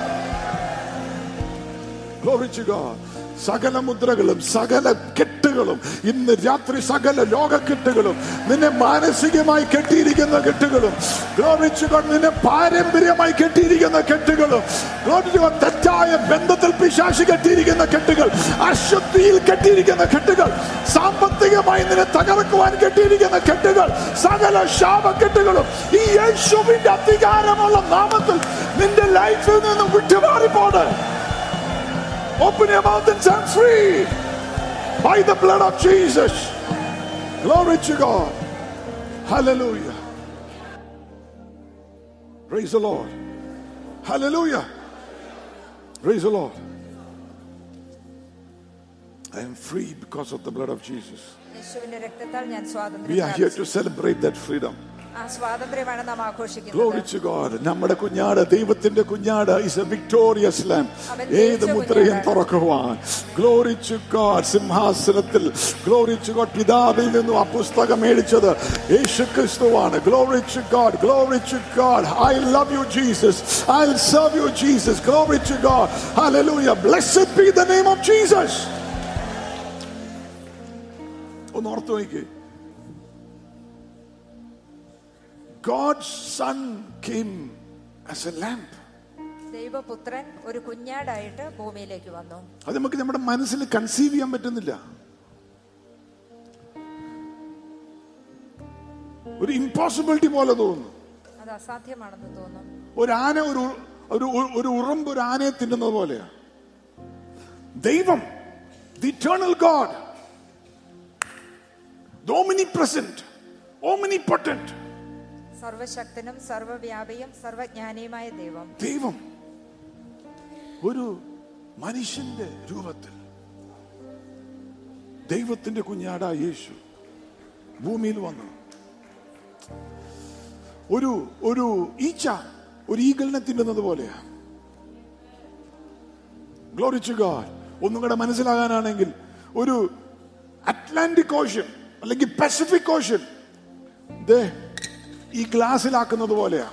Glory to God. സകല മുദ്രകളും സകല കെട്ടുകളും ഇന്ന് രാത്രി സകല രോഗക്കെട്ടുകളും നിന്നെ മാനസികമായി കെട്ടിയിരിക്കുന്ന കെട്ടുകളും Glory to God. നിന്നെ പാരമ്പര്യമായി കെട്ടിയിരിക്കുന്ന കെട്ടുകളും Glory to God. തെറ്റായ ബന്ധത്തിൽ പിശാശി കെട്ടിയിരിക്കുന്ന കെട്ടുകൾ അശുദ്ധിയിൽ കെട്ടിയിരിക്കുന്ന കെട്ടുകൾ സാമ്പത്തികമായി നിന്നെ തകർക്കുവാൻ കെട്ടിയിരിക്കുന്ന കെട്ടുകൾ സകല ശാപക്കെട്ടുകളും ഈ യേശുവിന്റെ അധികാരമുള്ള നാമത്തിൽ നിന്റെ ലൈഫിൽ നിന്നും വിട്ടുമാറിപ്പോണ് Open your mouth and set free by the blood of Jesus. Glory to God. Hallelujah. Praise the Lord. Hallelujah. Praise the Lord. I am free because of the blood of Jesus. യേശുവിന്റെ രക്തത്താൽ ഞാൻ We സ്വാതന്ത്ര്യം are here പ്രാപിച്ചു. to celebrate that freedom. ആ സ്വാതന്ത്ര്യമാണ് നാം Glory ആഘോഷിക്കുന്നത് to God. നമ്മുടെ കുഞ്ഞാട് ദൈവത്തിന്റെ കുഞ്ഞാട് is a victorious lamb. അവൻ ഏത് ജയിച്ച മുദ്രയും കുഞ്ഞാടാണ്. തുറക്കുവാൻ ഗ്ലോറി ടു ഗോഡ് സിംഹാസനത്തിൽ ഗ്ലോറി ടു ഗോഡ് പിതാവിൽ നിന്നും ആ പുസ്തകം മേടിച്ചത് യേശു ക്രിസ്തുവാണ് glory to God glory to God I love you Jesus I serve you Jesus glory to God hallelujah blessed be the name of Jesus ഒന്ന് ഓർത്തു നോക്കിക്കേ God's son came as a lamp. ദൈവപുത്രൻ ഒരു കുഞ്ഞാടായിട്ട് ഭൂമിയിലേക്ക് വന്നു അത് നമുക്ക് നമ്മുടെ മനസ്സിൽ കൺസീവ് ചെയ്യാൻ പറ്റുന്നില്ല ഒരു ഇമ്പോസിബിലിറ്റി പോലെ തോന്നുന്നു അത് അസാധ്യമാണെന്ന് തോന്നുന്നു ഒരു ആന ഒരു ഒരു ഒരു ഉറുമ്പ് ഒരു ആനയെ തിന്നുന്നത് പോലെയാ ദൈവം the eternal God omnipresent omnipotent സർവശക്തനും സർവവ്യാപിയും സർവജ്ഞാനിയുമായ ദൈവം ദൈവം ഒരു മനുഷ്യന്റെ രൂപത്തിൽ ദൈവത്തിന്റെ കുഞ്ഞാട യേശു ഭൂമിയിൽ വന്നു ഒരു ഒരു ഈച്ച ഒരു ഈഗിളിനെ തിന്നുന്നത് പോലെയാ ഗ്ലോറിച്ചു ഗാഡ് ഒന്നും കൂടെ മനസ്സിലാകാനാണെങ്കിൽ ഒരു അറ്റ്ലാന്റിക് ഓഷ്യൻ അല്ലെങ്കിൽ പസഫിക് ഓഷ്യൻ ദേ ഈ ഗ്ലാസ്സിലാക്കുന്നത് പോലെയാ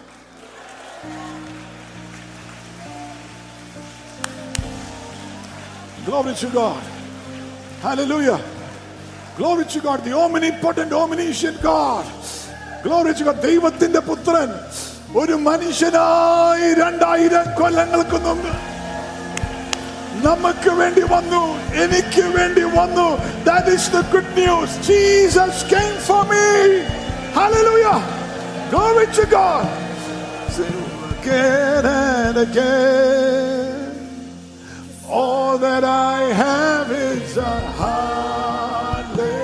Glory to God. Hallelujah. Glory to God. The omnipotent, omniscient God. Glory to God. ദൈവത്തിന്റെ പുത്രൻ ഒരു മനുഷ്യനായി രണ്ടായിരം കൊല്ലങ്ങൾക്ക് മുമ്പ് നമുക്ക് വേണ്ടി വന്നു എനിക്ക് വേണ്ടി വന്നു that is the good news Jesus came for me hallelujah glory to God Say again and again all that I have is a hallelujah.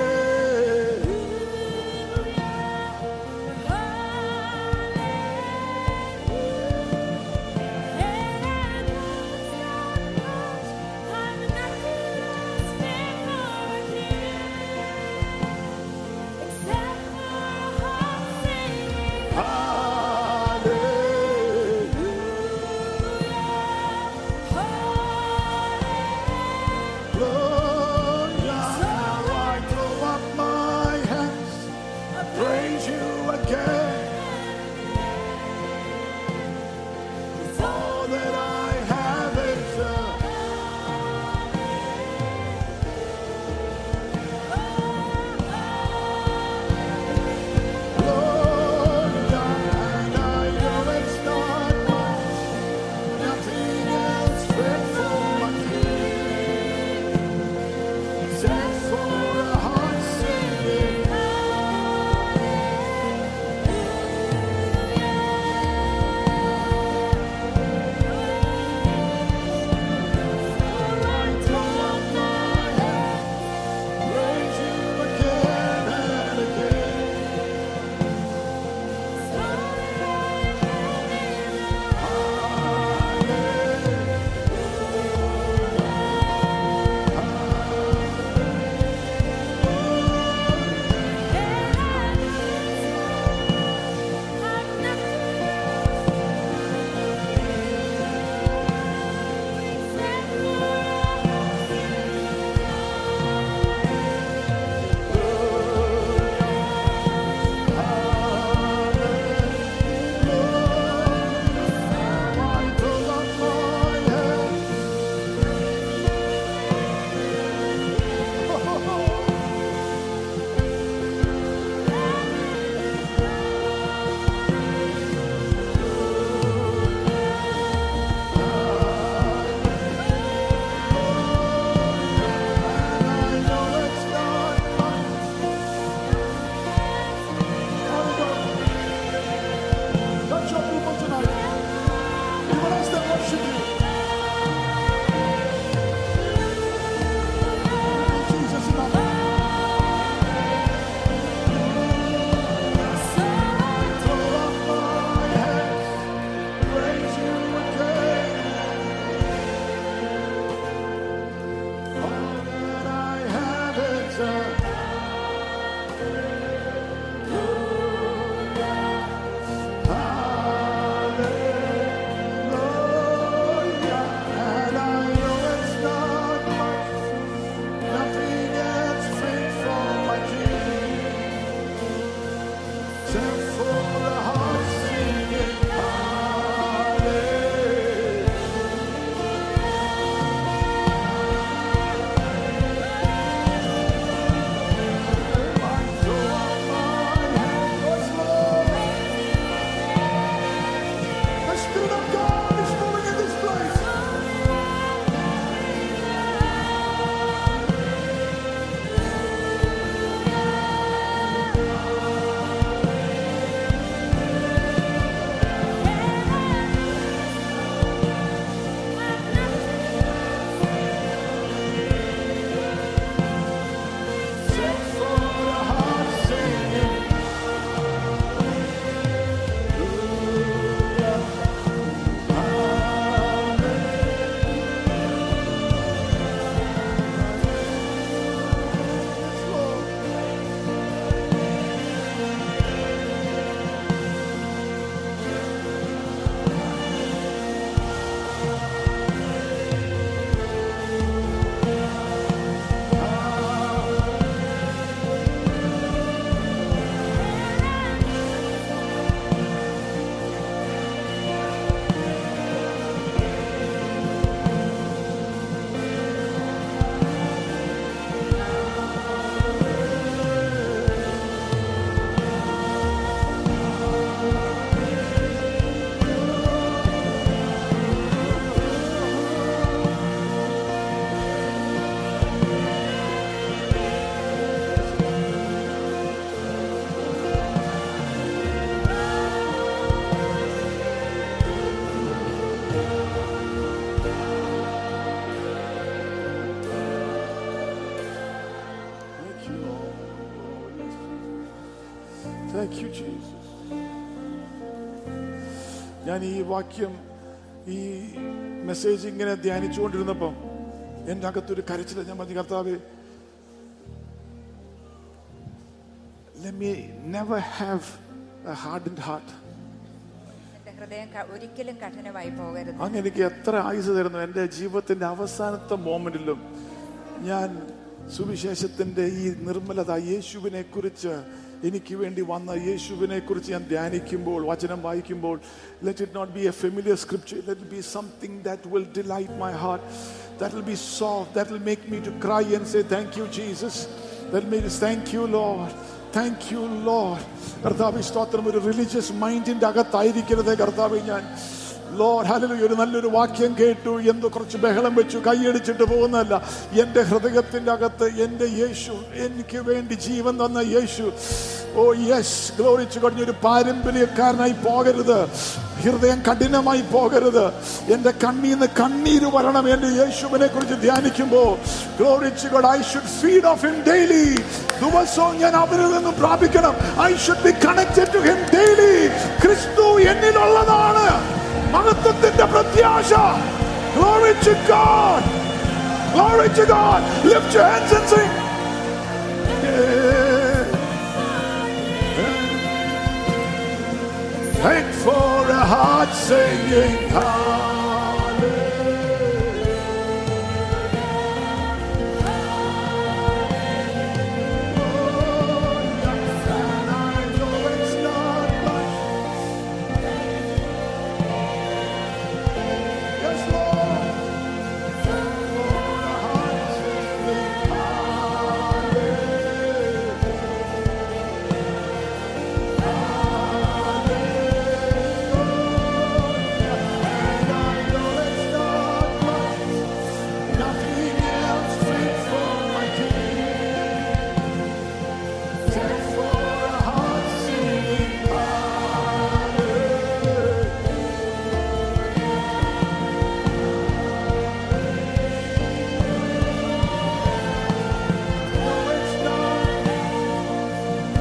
Thank you, Jesus. ഞാൻ ഈ വാക്യം ഈ മെസ്സേജ് ഇങ്ങനെ ധ്യാനിച്ചുകൊണ്ടിരുന്നപ്പം എൻ്റെ അകത്തൊരു കരച്ചില ഞാൻ പറഞ്ഞു കർത്താവ് let me never have a hardened heart എന്റെ ഹൃദയം ക- ഒരിക്കലും കഠിനമായി പോകരുത് അങ്ങ് എനിക്ക് എത്ര ആയുസ് തരുന്നു എൻ്റെ ജീവിതത്തിന്റെ അവസാനത്തെ മോമെന്റിലും ഞാൻ സുവിശേഷത്തിന്റെ ഈ നിർമ്മലത യേശുവിനെ കുറിച്ച് എനിക്ക് വേണ്ടി വന്ന യേശുവിനെ കുറിച്ച് ഞാൻ ധ്യാനിക്കുമ്പോൾ വചനം വായിക്കുമ്പോൾ let it not be a familiar scripture let be something that will delight my heart that will be soft that will make me to cry and say thank you Jesus that means thank you Lord thank you Lord കർത്താവ് സ്തോത്രം ഒരു religious മൈൻഡിന്റെ അകത്തായിരിക്കരുത് കർത്താവ് ഞാൻ load hallelujah ഒരു നല്ലൊരു വാക്യം കേട്ടു എന്തോ കുറച്ച് ബഹളം വെച്ചു കൈയടിച്ചിട്ട് പോകുന്നതല്ല എൻ്റെ ഹൃദയത്തിന്റെ അകത്ത് എൻ്റെ യേശു എനിക്ക് വേണ്ടി ജീവൻ തന്ന യേശു ഓ യെസ് ഗ്ലോറിച്ച് കഴിഞ്ഞൊരു പാരമ്പര്യക്കാരനായി പോകരുത് ഹൃദയം കഠിനമായി പോകരുത് എൻ്റെ കണ്ണീന്ന് കണ്ണീര് വരണം എൻ്റെ യേശുവിനെ കുറിച്ച് ധ്യാനിക്കുമ്പോൾ glory to God I should feed of him daily ദിവസവും ഞാൻ അവരിൽ നിന്നും പ്രാപിക്കണം I should be connected to him daily ക്രിസ്തു എന്നിലുള്ളതാണ് മഹത്വത്തിന്റെ പ്രത്യാശ Glory to God. Glory to God. Lift your hands and sing. Thank for a heart singing Yes, Lord. Nothing else fit for my king. Take for a heart singing No, it's not.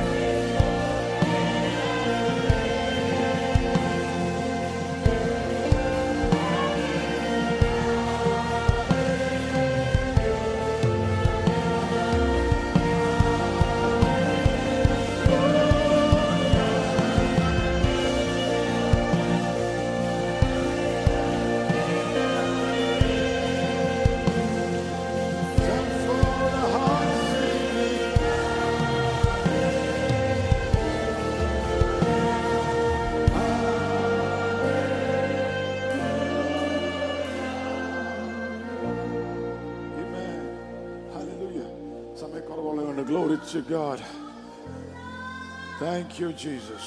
Take for a heart singing Amen. Hallelujah. സമയക്കുറവുള്ളതുകൊണ്ട് Glory to God. Thank you, Jesus.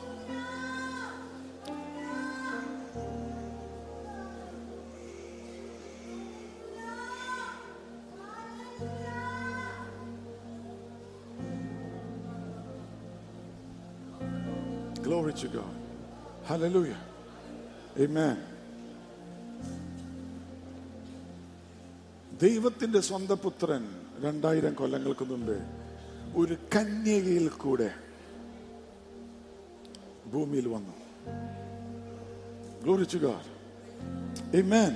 Glory to God. Hallelujah. Amen. ദൈവത്തിന്റെ സ്വന്തം പുത്രൻ രണ്ടായിരം കൊല്ലങ്ങൾക്ക് മുമ്പ് ഒരു കന്യകയിൽ കൂടെ ഭൂമിയിൽ വന്നു Glory to God. Amen.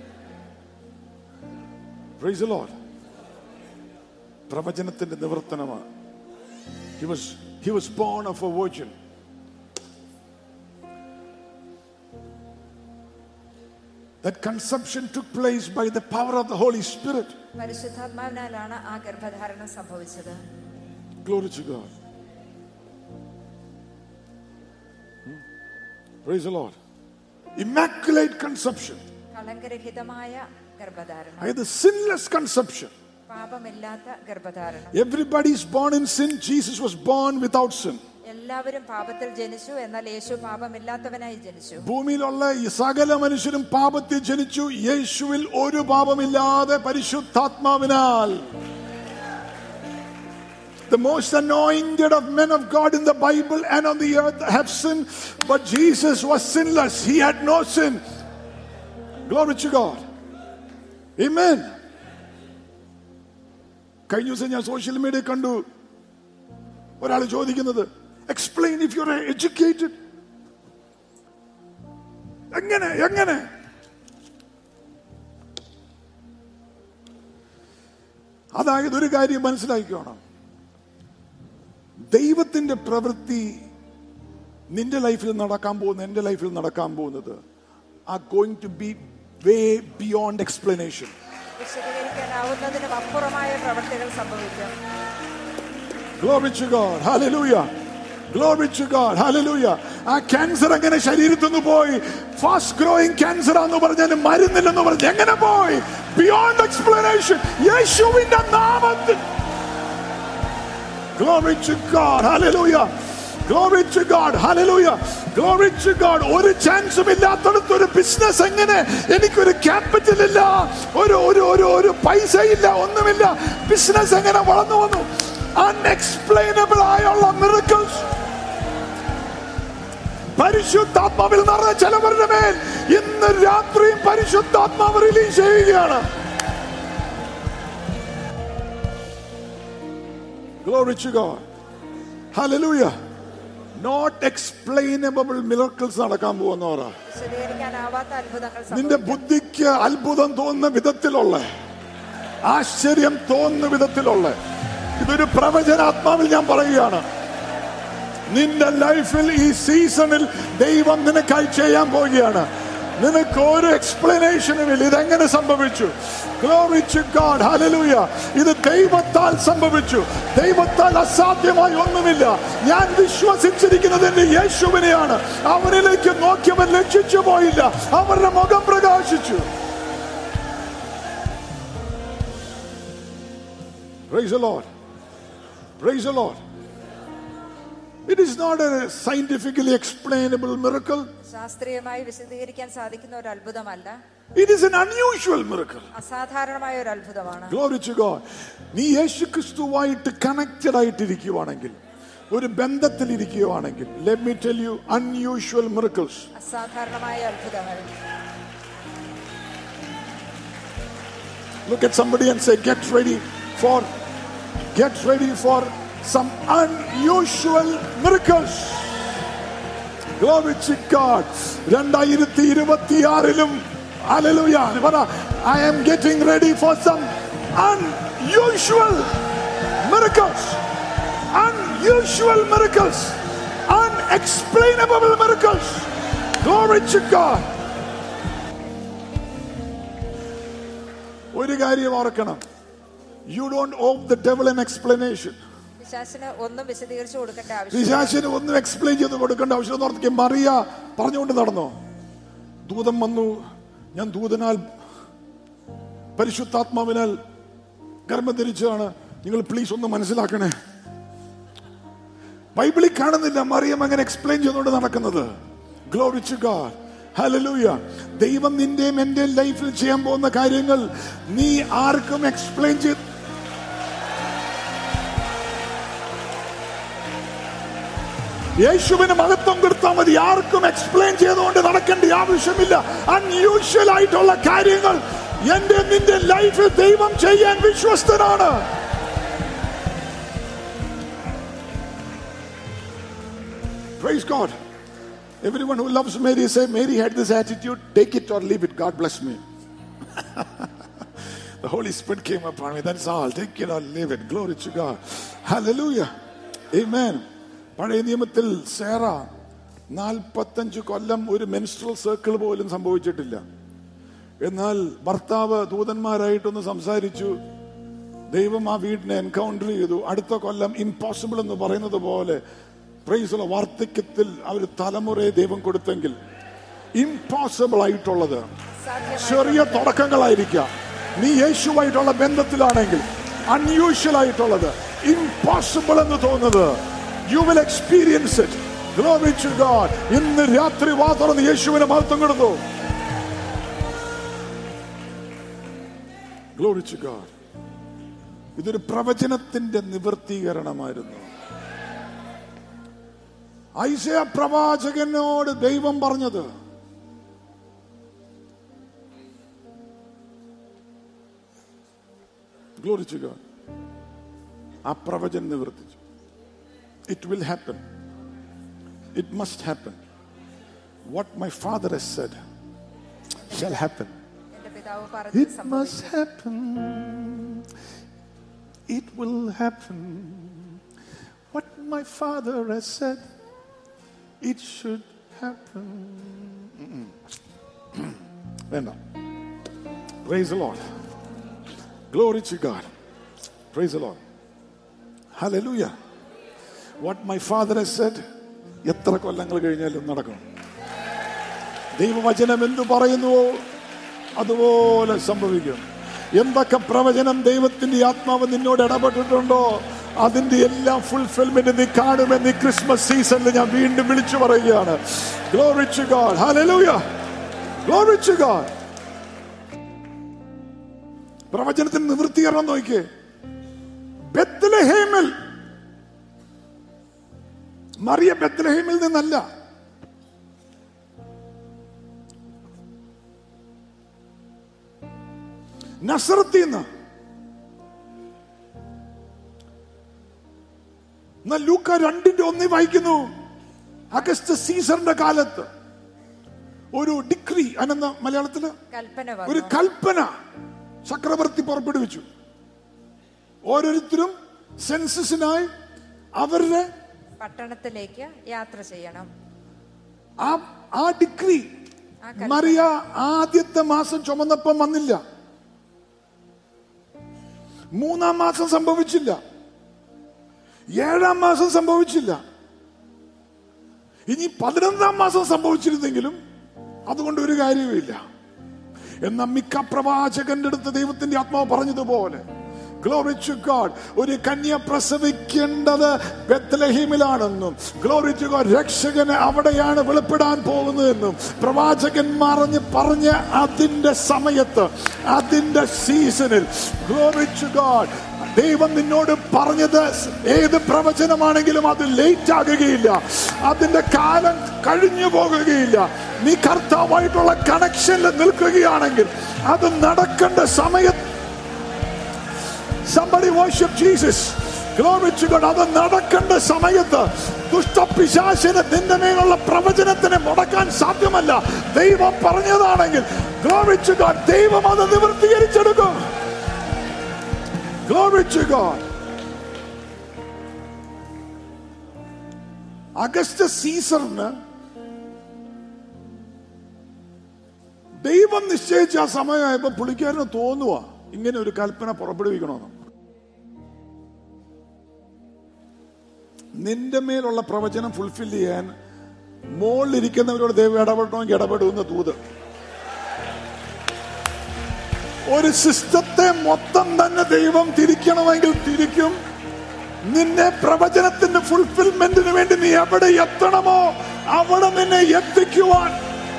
Praise the Lord. പ്രവചനത്തിന്റെ നിവർത്തനമാണ് He was, he was born of a virgin. That conception took place by the power of the Holy Spirit. പരിശുദ്ധാത്മാവിനാലാണ് ആ ഗർഭധാരണം സംഭവിച്ചത് Glory to God. Hmm. Praise the Lord. Immaculate conception. കളങ്കരഹിതമായ ഗർഭധാരണം അതായത് sinless conception. പാപമില്ലാത്ത ഗർഭധാരണം Everybody is born in sin. Jesus was born without sin. എല്ലാവരും പാപത്തിൽ ജനിച്ചു എന്നാൽ യേശു പാപമില്ലാത്തവനായി ജനിച്ചു ഭൂമിയിലുള്ള ഈ സകല മനുഷ്യരും പാപത്തിൽ ജനിച്ചു യേശുവിൽ ഒരു പാപമില്ലാതെ പരിശുദ്ധാത്മാവിനാൽ The most anointed of men of God in the Bible and on the earth have sinned, but Jesus was sinless. He had no sin. Glory to God. Amen. കഴിഞ്ഞ ദിവസം ഞാൻ സോഷ്യൽ മീഡിയ കണ്ടു ഒരാൾ ചോദിക്കുന്നത് explain if you are educated എങ്ങനെ എങ്ങനെ അതായത് ഒരു കാര്യം മനസ്സിലാക്കിക്കോണം ദൈവത്തിന്റെ പ്രവൃത്തി നിന്റെ ലൈഫിൽ നടക്കാൻ പോകുന്ന എന്റെ ലൈഫിൽ നടക്കാൻ പോകുന്നത് are going to be way beyond explanation വിശദീകരിക്കാനാവുന്നതിനും അപ്പുറമായ പ്രവർത്തികൾ സംഭവിക്കും Glory to God. Hallelujah. Glory to God. Hallelujah. ആ ക്യാൻസർ എങ്ങനെ ശരീരത്തിൽ നിന്ന് പോയി ഫാസ്റ്റ് ഗ്രോയിങ് ക്യാൻസർ ആന്ന് പറഞ്ഞാൽ മരുന്നില്ലെന്ന് പറഞ്ഞ് എങ്ങനെ പോയി ബിയോണ്ട് എക്സ്പ്ലനേഷൻ യേശുവിന്റെ നാമത്തിൽ Glory to God. Hallelujah. Glory to God. Hallelujah. Glory to God. ഒരു ചാൻസും ഇല്ലാത്തടത്ത് ഒരു ബിസിനസ് എങ്ങനെ എനിക്കൊരു ക്യാപിറ്റൽ ഇല്ല ഒരു ഒരു ഒരു ഒരു പൈസ ഇല്ല ഒന്നുമില്ല ബിസിനസ് എങ്ങനെ വളർന്നു വന്നു അൺഎക്സ്പ്ലെയിനബിൾ ആയുള്ള മിറക്കിൾസ് പരിശുദ്ധാത്മാവിൽ നിറഞ്ഞ ചിലവരുടെ മേൽ ഇന്ന് രാത്രിയും പരിശുദ്ധാത്മാവ് റിലീസ് ചെയ്യുകയാണ് Glory to God. Hallelujah. Not explainable miracles നടക്കാൻ പോകുന്നവരാ വിശദീകരിക്കാനാവാത്ത അത്ഭുതങ്ങൾ നിന്റെ സംഭവിക്കും ബുദ്ധിക്ക് അത്ഭുതം തോന്നുന്ന വിധത്തിലുള്ള ആശ്ചര്യം തോന്നുന്ന വിധത്തിലുള്ള ഇതൊരു പ്രവചനാത്മാവിൽ ഞാൻ പറയുകയാണ് നിന്റെ ലൈഫിൽ ഈ സീസണിൽ ദൈവം നിനക്കായി ചെയ്യാൻ പോവുകയാണ് നിനക്ക് ഒരു എക്സ്പ്ലനേഷനും ഇല്ല ഇതെങ്ങനെ സംഭവിച്ചു Glory to God. Hallelujah. ഇത് ദൈവത്താൽ സംഭവിച്ചു ദൈവത്താൽ അസാധ്യമായി ഒന്നുമില്ല ഞാൻ വിശ്വസിച്ചിരിക്കുന്നത് എന്റെ യേശുവിനെയാണ് അവനിലേക്ക് നോക്കിയവൻ ലക്ഷിച്ചു പോയില്ല അവരുടെ മുഖം പ്രകാശിച്ചു Praise the Lord. Praise the Lord. It is not a scientifically explainable miracle. ശാസ്ത്രീയമായി വിശദീകരിക്കാൻ സാധിക്കുന്ന ഒരു അത്ഭുതമല്ല It is an unusual miracle. അസാധാരണമായ ഒരു അത്ഭുതമാണ് Glory to God. നീ യേശു ക്രിസ്തുവായിട്ട് കണക്റ്റഡ് ആയിട്ടിരിക്കുവാണെങ്കിൽ ഒരു ബന്ധത്തിൽ ഇരിക്കുകയാണെങ്കിൽ let me tell you unusual miracles അസാധാരണമായ അത്ഭുതങ്ങൾ Look at somebody and say, get ready for, get ready for some unusual miracles. Glory to God. രണ്ടായിരത്തി ഇരുപത്തിയാറിലും Hallelujah. പറ I am getting ready for some unusual miracles. Unusual miracles. Unexplainable miracles. Glory to God. ഒരു കാര്യം ഓർക്കണം you don't owe the devil an explanation പിശാചിന് ഒന്നും വിശദീകരിച്ചു കൊടുക്കേണ്ട ആവശ്യം പിശാചിന് ഒന്നും എക്സ്പ്ലെയിൻ ചെയ്ത് കൊടുക്കേണ്ട ആവശ്യം ഓർത്തേക്ക് മറിയ പറഞ്ഞുകൊണ്ട് നടന്നോ ദൂതം വന്നു ഞാൻ ദൂതനാൽ പരിശുദ്ധാത്മാവിനാൽ ഗർഭം ധരിച്ചതാണ് നിങ്ങൾ പ്ലീസ് ഒന്ന് മനസ്സിലാക്കണേ ബൈബിളിൽ കാണുന്നില്ല മറിയം അങ്ങനെ എക്സ്പ്ലെയിൻ ചെയ്തുകൊണ്ട് നടക്കുന്നത് ഗ്ലോറിച്ചു ഗാഡ് ഹലലൂയ ദൈവം നിന്റെയും എന്റെ ലൈഫിൽ ചെയ്യാൻ പോകുന്ന കാര്യങ്ങൾ നീ ആർക്കും എക്സ്പ്ലെയിൻ ചെയ്ത് യേശുവിന് മഹത്വം കൊടുത്താൽ മതി ആർക്കും എക്സ്പ്ലെയിൻ ചെയ്തുകൊണ്ട് നടക്കേണ്ട ആവശ്യമില്ല അൺയൂഷ്വൽ ആയിട്ടുള്ള കാര്യങ്ങൾ എന്റെ നിന്റെ ലൈഫിൽ ദൈവം ചെയ്യാൻ വിശ്വസ്തനാണ് Praise God. Everyone who loves Mary say, Mary had this attitude, take it or leave it. God bless me. the Holy Spirit came upon me. That's all. Take it or leave it. Glory to God. Hallelujah. Amen. പഴയ നിയമത്തിൽ സേറ നാൽപ്പത്തഞ്ച് കൊല്ലം ഒരു menstrual circle പോലും സംഭവിച്ചിട്ടില്ല എന്നാൽ ഭർത്താവ് ദൂതന്മാരായിട്ടൊന്ന് സംസാരിച്ചു ദൈവം ആ വീടിനെ എൻകൗണ്ടർ ചെയ്തു അടുത്ത കൊല്ലം ഇമ്പോസിബിൾ എന്ന് പറയുന്നത് പോലെ പ്രൈസുള്ള വാർദ്ധക്യത്തിൽ അവർ തലമുറയെ ദൈവം കൊടുത്തെങ്കിൽ ഇമ്പോസിബിൾ ആയിട്ടുള്ളത് ചെറിയ തുടക്കങ്ങളായിരിക്കാം നീ യേശുവായിട്ടുള്ള ബന്ധത്തിലാണെങ്കിൽ അൺയൂഷ്വൽ ആയിട്ടുള്ളത് ഇമ്പോസിബിൾ എന്ന് തോന്നുന്നത് you will experience it glory to God ഇന്ന് രാത്രി വാ തുറന്ന് യേശുവിനെ മഹത്വം കൊടുത്തു ഗ്ലോറി ടു ഗോഡ് ഇതൊരു പ്രവചനത്തിന്റെ നിവർത്തീകരണമായിരുന്നു ഐസയ പ്രവാചകനോട് ദൈവം പറഞ്ഞത് Glory to God. ആ പ്രവചനം നിവർത്തിച്ചു it will happen it must happen. What my father has said shall happen. എന്റെ പിതാവ് പറഞ്ഞു It must happen. It will happen. What my father has said, it should happen. Mm-mm. വേണ്ട Praise the Lord. Glory to God. Praise the Lord. Hallelujah. What my father has said, എത്ര കൊല്ലങ്ങൾ കഴിഞ്ഞാലും നടക്കും ദൈവവചനം എന്തു പറയുന്നുവോ അതുപോലെ സംഭവിക്കും എന്തൊക്കെ പ്രവചനം ദൈവത്തിന്റെ ആത്മാവ് നിന്നോട് ഇടപെട്ടിട്ടുണ്ടോ അതിന്റെ എല്ലാം ഫുൾഫിൽമെന്റ് നീ കാണുമെന്ന് ഈ ക്രിസ്മസ് സീസണിൽ ഞാൻ വീണ്ടും വിളിച്ചു പറയുകയാണ് Glory to God. Hallelujah. Glory to God. പ്രവചനത്തിന് നിവൃത്തീകരണം നോക്കിയേ ബെത്ലഹേമിൽ മറിയ ബെത്ലഹേമിൽ നിന്നല്ല നസറത്തിൽ നിന്ന് എന്നാൽ ലൂക്ക രണ്ടിന്റെ ഒന്നി വായിക്കുന്നു അഗസ്റ്റ് സീസറിന്റെ കാലത്ത് ഒരു ഡിഗ്രി അനെന്ന മലയാളത്തില് കൽപ്പന ഒരു വന്നു കൽപ്പന ചക്രവർത്തി പുറപ്പെടുവിച്ചു ഓരോരുത്തരും സെൻസസിനായി അവരുടെ പട്ടണത്തിലേക്ക് യാത്ര ചെയ്യണം ആ ആ ഡിഗ്രി ആ കൽപ്പന. മറിയ ആദ്യത്തെ മാസം ചുമന്നപ്പം വന്നില്ല മൂന്നാം മാസം സംഭവിച്ചില്ല ഏഴാം മാസം സംഭവിച്ചില്ല ഇനി പതിനൊന്നാം മാസം സംഭവിച്ചിരുന്നെങ്കിലും അതുകൊണ്ട് ഒരു കാര്യവുമില്ല എന്ന മിക്ക പ്രവാചകന്റെ അടുത്ത് ദൈവത്തിന്റെ ആത്മാവ് പറഞ്ഞതുപോലെ Glory to God. ഒരു കന്യ പ്രസവിക്കേണ്ടത് ബെത്ലഹീമിലാണെന്നും ഗ്ലോറി ടു ഗോഡ് രക്ഷകന് അവിടെയാണ് വെളിപ്പെടാൻ പോകുന്നതെന്നും പ്രവാചകന്മാർ പറഞ്ഞ് പറഞ്ഞ് അതിന്റെ സമയത്ത് അതിന്റെ സീസണിൽ ഗ്ലോറി ടു ഗോഡ് ദൈവം നിന്നോട് പറഞ്ഞത് ഏത് പ്രവചനമാണെങ്കിലും അത് ലേറ്റ് ആകുകയില്ല അതിന്റെ കാലം കഴിഞ്ഞു പോകുകയില്ല നീ കർത്താവായിട്ടുള്ള കണക്ഷനിൽ നിൽക്കുകയാണെങ്കിൽ അത് നടക്കേണ്ട സമയത്ത് Somebody worship Jesus. Glory to God. അത് നടക്കേണ്ട സമയത്ത് ദുഷ്ടപിശാശിന് നിന്റെ മേലുള്ള പ്രവചനത്തിനെ മുടക്കാൻ സാധ്യമല്ല ദൈവം പറഞ്ഞതാണെങ്കിൽ Glory to God. ദൈവം അത് നിവൃത്തീകരിച്ചെടുക്കും Glory to God. അഗസ്റ്റ് സീസറിന് ദൈവം നിശ്ചയിച്ച ആ സമയമായപ്പോ പുള്ളിക്കാരന് തോന്നുക ഇങ്ങനെ ഒരു കൽപ്പന പുറപ്പെടുവിക്കണമെന്ന് നിന്റെ മേലുള്ള പ്രവചനം ഫുൾഫിൽ ചെയ്യാൻ മുകളിലിരിക്കുന്നവരോട് ദൈവം ഇടപെടണമെങ്കിൽ ഇടപെടുന്ന തൂത് ഒരു സിസ്റ്റത്തെ മൊത്തം തന്നെ ദൈവം തിരിക്കണമെങ്കിൽ തിരിക്കും നിന്നെ പ്രവചനത്തിന്റെ ഫുൾഫിൽമെന്റിന് വേണ്ടി നീ എവിടെ എത്തണമോ അവിടെ നിന്നെ എത്തിക്കുവാൻ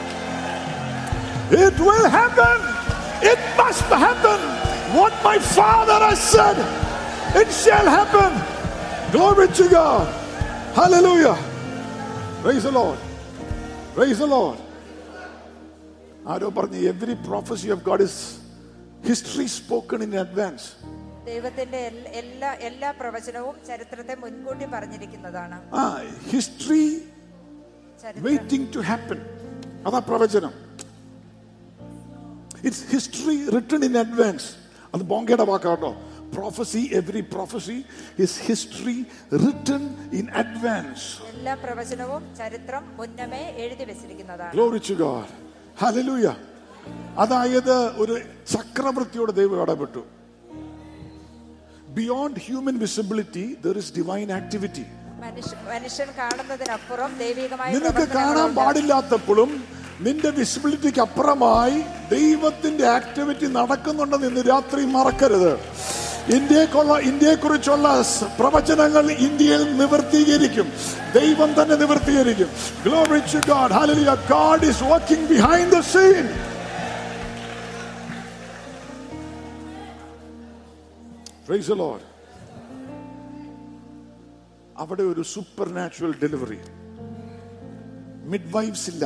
It will happen. It must happen. What my Father has said, it shall happen. Glory to God. Hallelujah. Praise the Lord. Praise the Lord. ആരോ പറഞ്ഞു every prophecy of God is history spoken in advance ദൈവത്തിന്റെ എൽ- എല്ലാ എല്ലാ പ്രവചനവും ചരിത്രത്തെ മുൻകൂട്ടി പറഞ്ഞിരിക്കുന്നതാണ് ആ history ചരിത്രം വെയിറ്റിംഗ് ടു ഹാപ്പൻ അതാ പ്രവചനം it's history written in advance അത് ബോങ്കയുടെ വാക്കാട്ടോ prophecy every prophecy is history written in advance എല്ലാ പ്രവചനവും ചരിത്രം മുന്നമേ എഴുതി വെച്ചിരിക്കുന്നതാണ് ഗ്ലോറി ടു ഗോഡ് ഹല്ലേലൂയ അതായത് ഒരു ചക്രവർത്തിയോട് ദൈവം ഇടപെട്ടു beyond human visibility there is divine activity മനുഷ്യ മനുഷ്യൻ കാണുന്നതിനപ്പുറം ദൈവികമായ നിനക്ക് കാണാൻ പ്രവർത്തനങ്ങളുണ്ട്. പാടില്ലാത്തപ്പോഴും നിന്റെ വിസിബിലിറ്റിക്ക് അപ്പുറമായി ദൈവത്തിന്റെ ആക്ടിവിറ്റി നടക്കുന്നുണ്ടെന്ന് ഇന്ന് രാത്രി മറക്കരുത് ഇന്ത്യക്കുള്ള ഇന്ത്യയെക്കുറിച്ചുള്ള സ് പ്രവചനങ്ങൾ ഇന്ത്യയിൽ നിവർത്തീകരിക്കും ദൈവം തന്നെ നിവർത്തീകരിക്കും glory to God hallelujah God is working behind the scene praise the Lord അവിടെ ഒരു supernatural delivery midwives ഇല്ല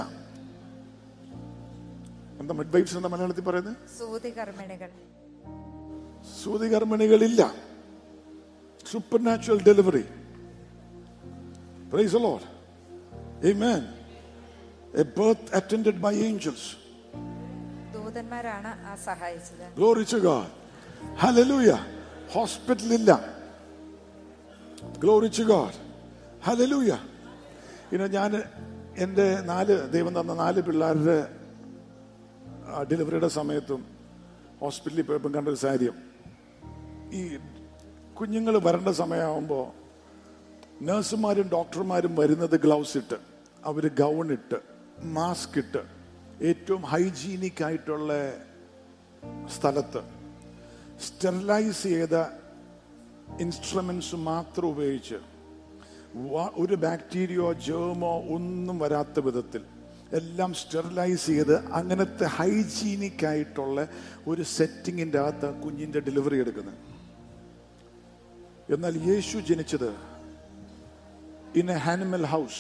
എന്താ മിഡ് വൈഫ്സ് എന്താ മലയാളത്തിൽ പറയുന്നത് സൂതി കർമ്മിണികൾ സൂതികർമ്മിണികളില്ല supernatural delivery praise Lord Amen. A birth attended by angels. ദൂതന്മാരാണ് ആ സഹായിച്ചത് Glory to God. Hallelujah. ഹോസ്പിറ്റലില്ല ഗ്ലോറി ടു ഗോഡ് ഹലലൂയ ഇന്ന് ഞാൻ എൻ്റെ നാല് ദൈവം തന്ന നാല് പിള്ളേരുടെ ആ, ഡെലിവറിയുടെ സമയത്തും ഹോസ്പിറ്റലിൽ പോയപ്പോൾ കണ്ടൊരു കാര്യം ഈ കുഞ്ഞുങ്ങൾ വരേണ്ട സമയമാകുമ്പോൾ നഴ്സുമാരും ഡോക്ടർമാരും വരുന്നത് ഗ്ലൗസ് ഇട്ട് അവർ ഗൗൺ ഇട്ട് മാസ്ക് ഇട്ട് ഏറ്റവും ഹൈജീനിക് ആയിട്ടുള്ള സ്ഥലത്ത് സ്റ്റെറിലൈസ് ചെയ്ത ഇൻസ്ട്രുമെന്റ്സ് മാത്രം ഉപയോഗിച്ച് വ- ഒരു ബാക്ടീരിയോ ജേമോ ഒന്നും വരാത്ത വിധത്തിൽ എല്ലാം സ്റ്റെറിലൈസ് ചെയ്ത് അങ്ങനത്തെ ഹൈജീനിക് ആയിട്ടുള്ള ഒരു സെറ്റിങ്ങിൻ്റെ അകത്ത് കുഞ്ഞിന്റെ ഡെലിവറി എടുക്കുന്നത് എന്നാൽ യേശു ജനിച്ചത് ഇൻ എ ഹാനിമൽ ഹൗസ്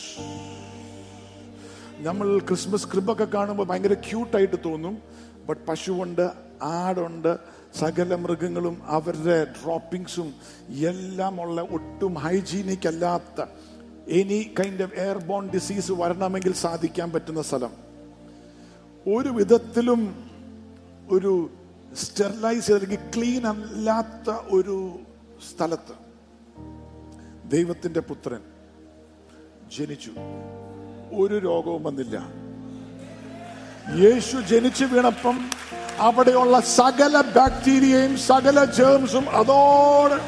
നമ്മൾ ക്രിസ്മസ് ക്രിബൊക്കെ കാണുമ്പോൾ ഭയങ്കര ക്യൂട്ടായിട്ട് തോന്നും ബട്ട് പശുവുണ്ട് ആടുണ്ട് സകല മൃഗങ്ങളും അവരുടെ ഡ്രോപ്പിംഗ്സും എല്ലാം ഉള്ള ഒട്ടും ഹൈജീനിക് അല്ലാത്ത any kind of airborne disease വരണമെങ്കിൽ സാധിക്കാൻ പറ്റുന്ന സ്ഥലം ഒരു വിധത്തിലും ഒരു സ്റ്റെറിലൈസ് അല്ലെങ്കിൽ ക്ലീൻ അല്ലാത്ത ഒരു സ്ഥലത്ത് ദൈവത്തിന്റെ പുത്രൻ ജനിച്ചു ഒരു രോഗവും വന്നില്ല യേശു ജനിച്ചു വീണപ്പം അവിടെയുള്ള സകല ബാക്ടീരിയയും സകല ജേംസും അതോടെ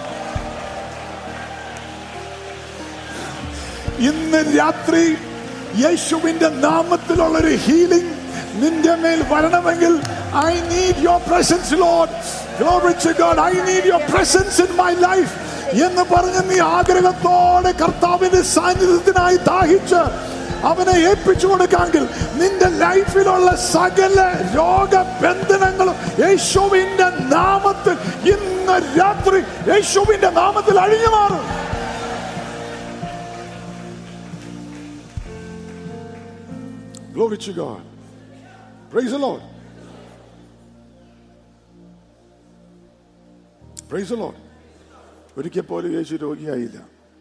ഇന്ന് രാത്രി യേശുവിന്റെ നാമത്തിലുള്ള ഒരു ഹീലിംഗ് നിന്റെ മേൽ വരണമെങ്കിൽ I need your presence Lord Glory to God. I need your presence in my life. എന്ന് പറഞ്ഞ് നീ ആഗ്രഹത്തോടെ കർത്താവിന്റെ സാന്നിധ്യത്തിനായി ദാഹിച്ച് അവനെ ഏൽപ്പിച്ചു കൊടുക്കാമെങ്കിൽ നിന്റെ ലൈഫിലുള്ള സകല രോഗബന്ധനങ്ങളും യേശുവിന്റെ നാമത്തിൽ ഇന്ന് രാത്രി യേശുവിന്റെ നാമത്തിൽ അഴിഞ്ഞു മാറും Glory to God. Praise the Lord. Praise the Lord. ഒരിക്കൽ പോലും യേശു രോഗിയായില്ല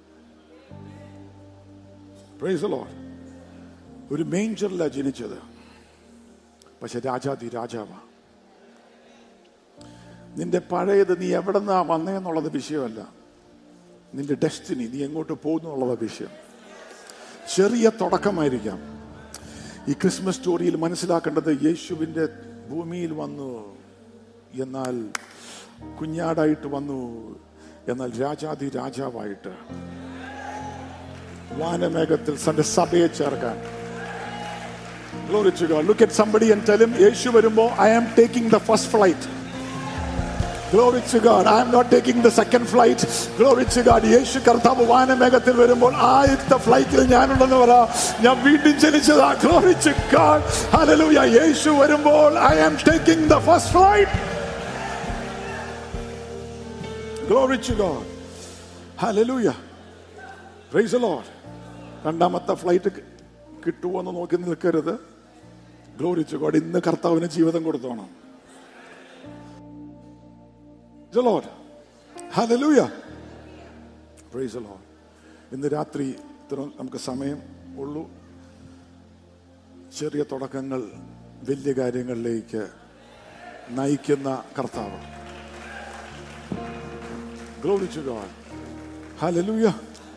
പ്രൈസ് the Lord. ഒരു മേഞ്ചറില ജനിച്ചത് പക്ഷെ രാജാതി രാജാവാ നിന്റെ പഴയത് നീ എവിടെ നിന്നാ വന്നേന്നുള്ളത് വിഷയമല്ല നിന്റെ ഡെസ്റ്റിനി നീ എങ്ങോട്ട് പോകുന്നു എന്നുള്ളത് വിഷയം ചെറിയ തുടക്കമായിരിക്കാം ഈ ക്രിസ്മസ് സ്റ്റോറിയിൽ മനസ്സിലാക്കേണ്ടത് യേശുവിന്റെ ഭൂമിയിൽ വന്നു എന്നാൽ കുഞ്ഞാടായിട്ട് വന്നു എന്നാൽ രാജാതി രാജാവായിട്ട് വാനമേഘത്തിൽ തന്റെ സഭയെ ചേർക്കാൻ Glory to God. Look at somebody and tell him, യേശു വരുമ്പോ I am taking the first flight. Glory to God. I am not taking the second flight. Glory to God. യേശു കർത്താവ് വാനമേഘത്തിൽ വരുമ്പോൾ ആദ്യത്തെ ഫ്ലൈറ്റിൽ ഞാനുണ്ടെന്ന് പറ ഞാൻ വീണ്ടും ജനിച്ചതാ Glory to God. Hallelujah. യേശു വരുമ്പോൾ I am taking the first flight. Glory to God. Hallelujah. Praise the Lord. രണ്ടാമത്തെ flight കിട്ടുമോ എന്ന് നോക്കി നിൽക്കരുത് ഗ്ലോറി ടു ഗോഡ് ഇന്ന് കർത്താവിന് ജീവിതം കൊടുത്തോണം The Lord. Hallelujah. Praise the Lord. ഇന്ന് രാത്രി ഇത്ര നമുക്ക് സമയം ഉള്ളൂ ചെറിയ തുടക്കങ്ങൾ വലിയ കാര്യങ്ങളിലേക്ക് നയിക്കുന്ന കർത്താവ് Glory to God. Hallelujah.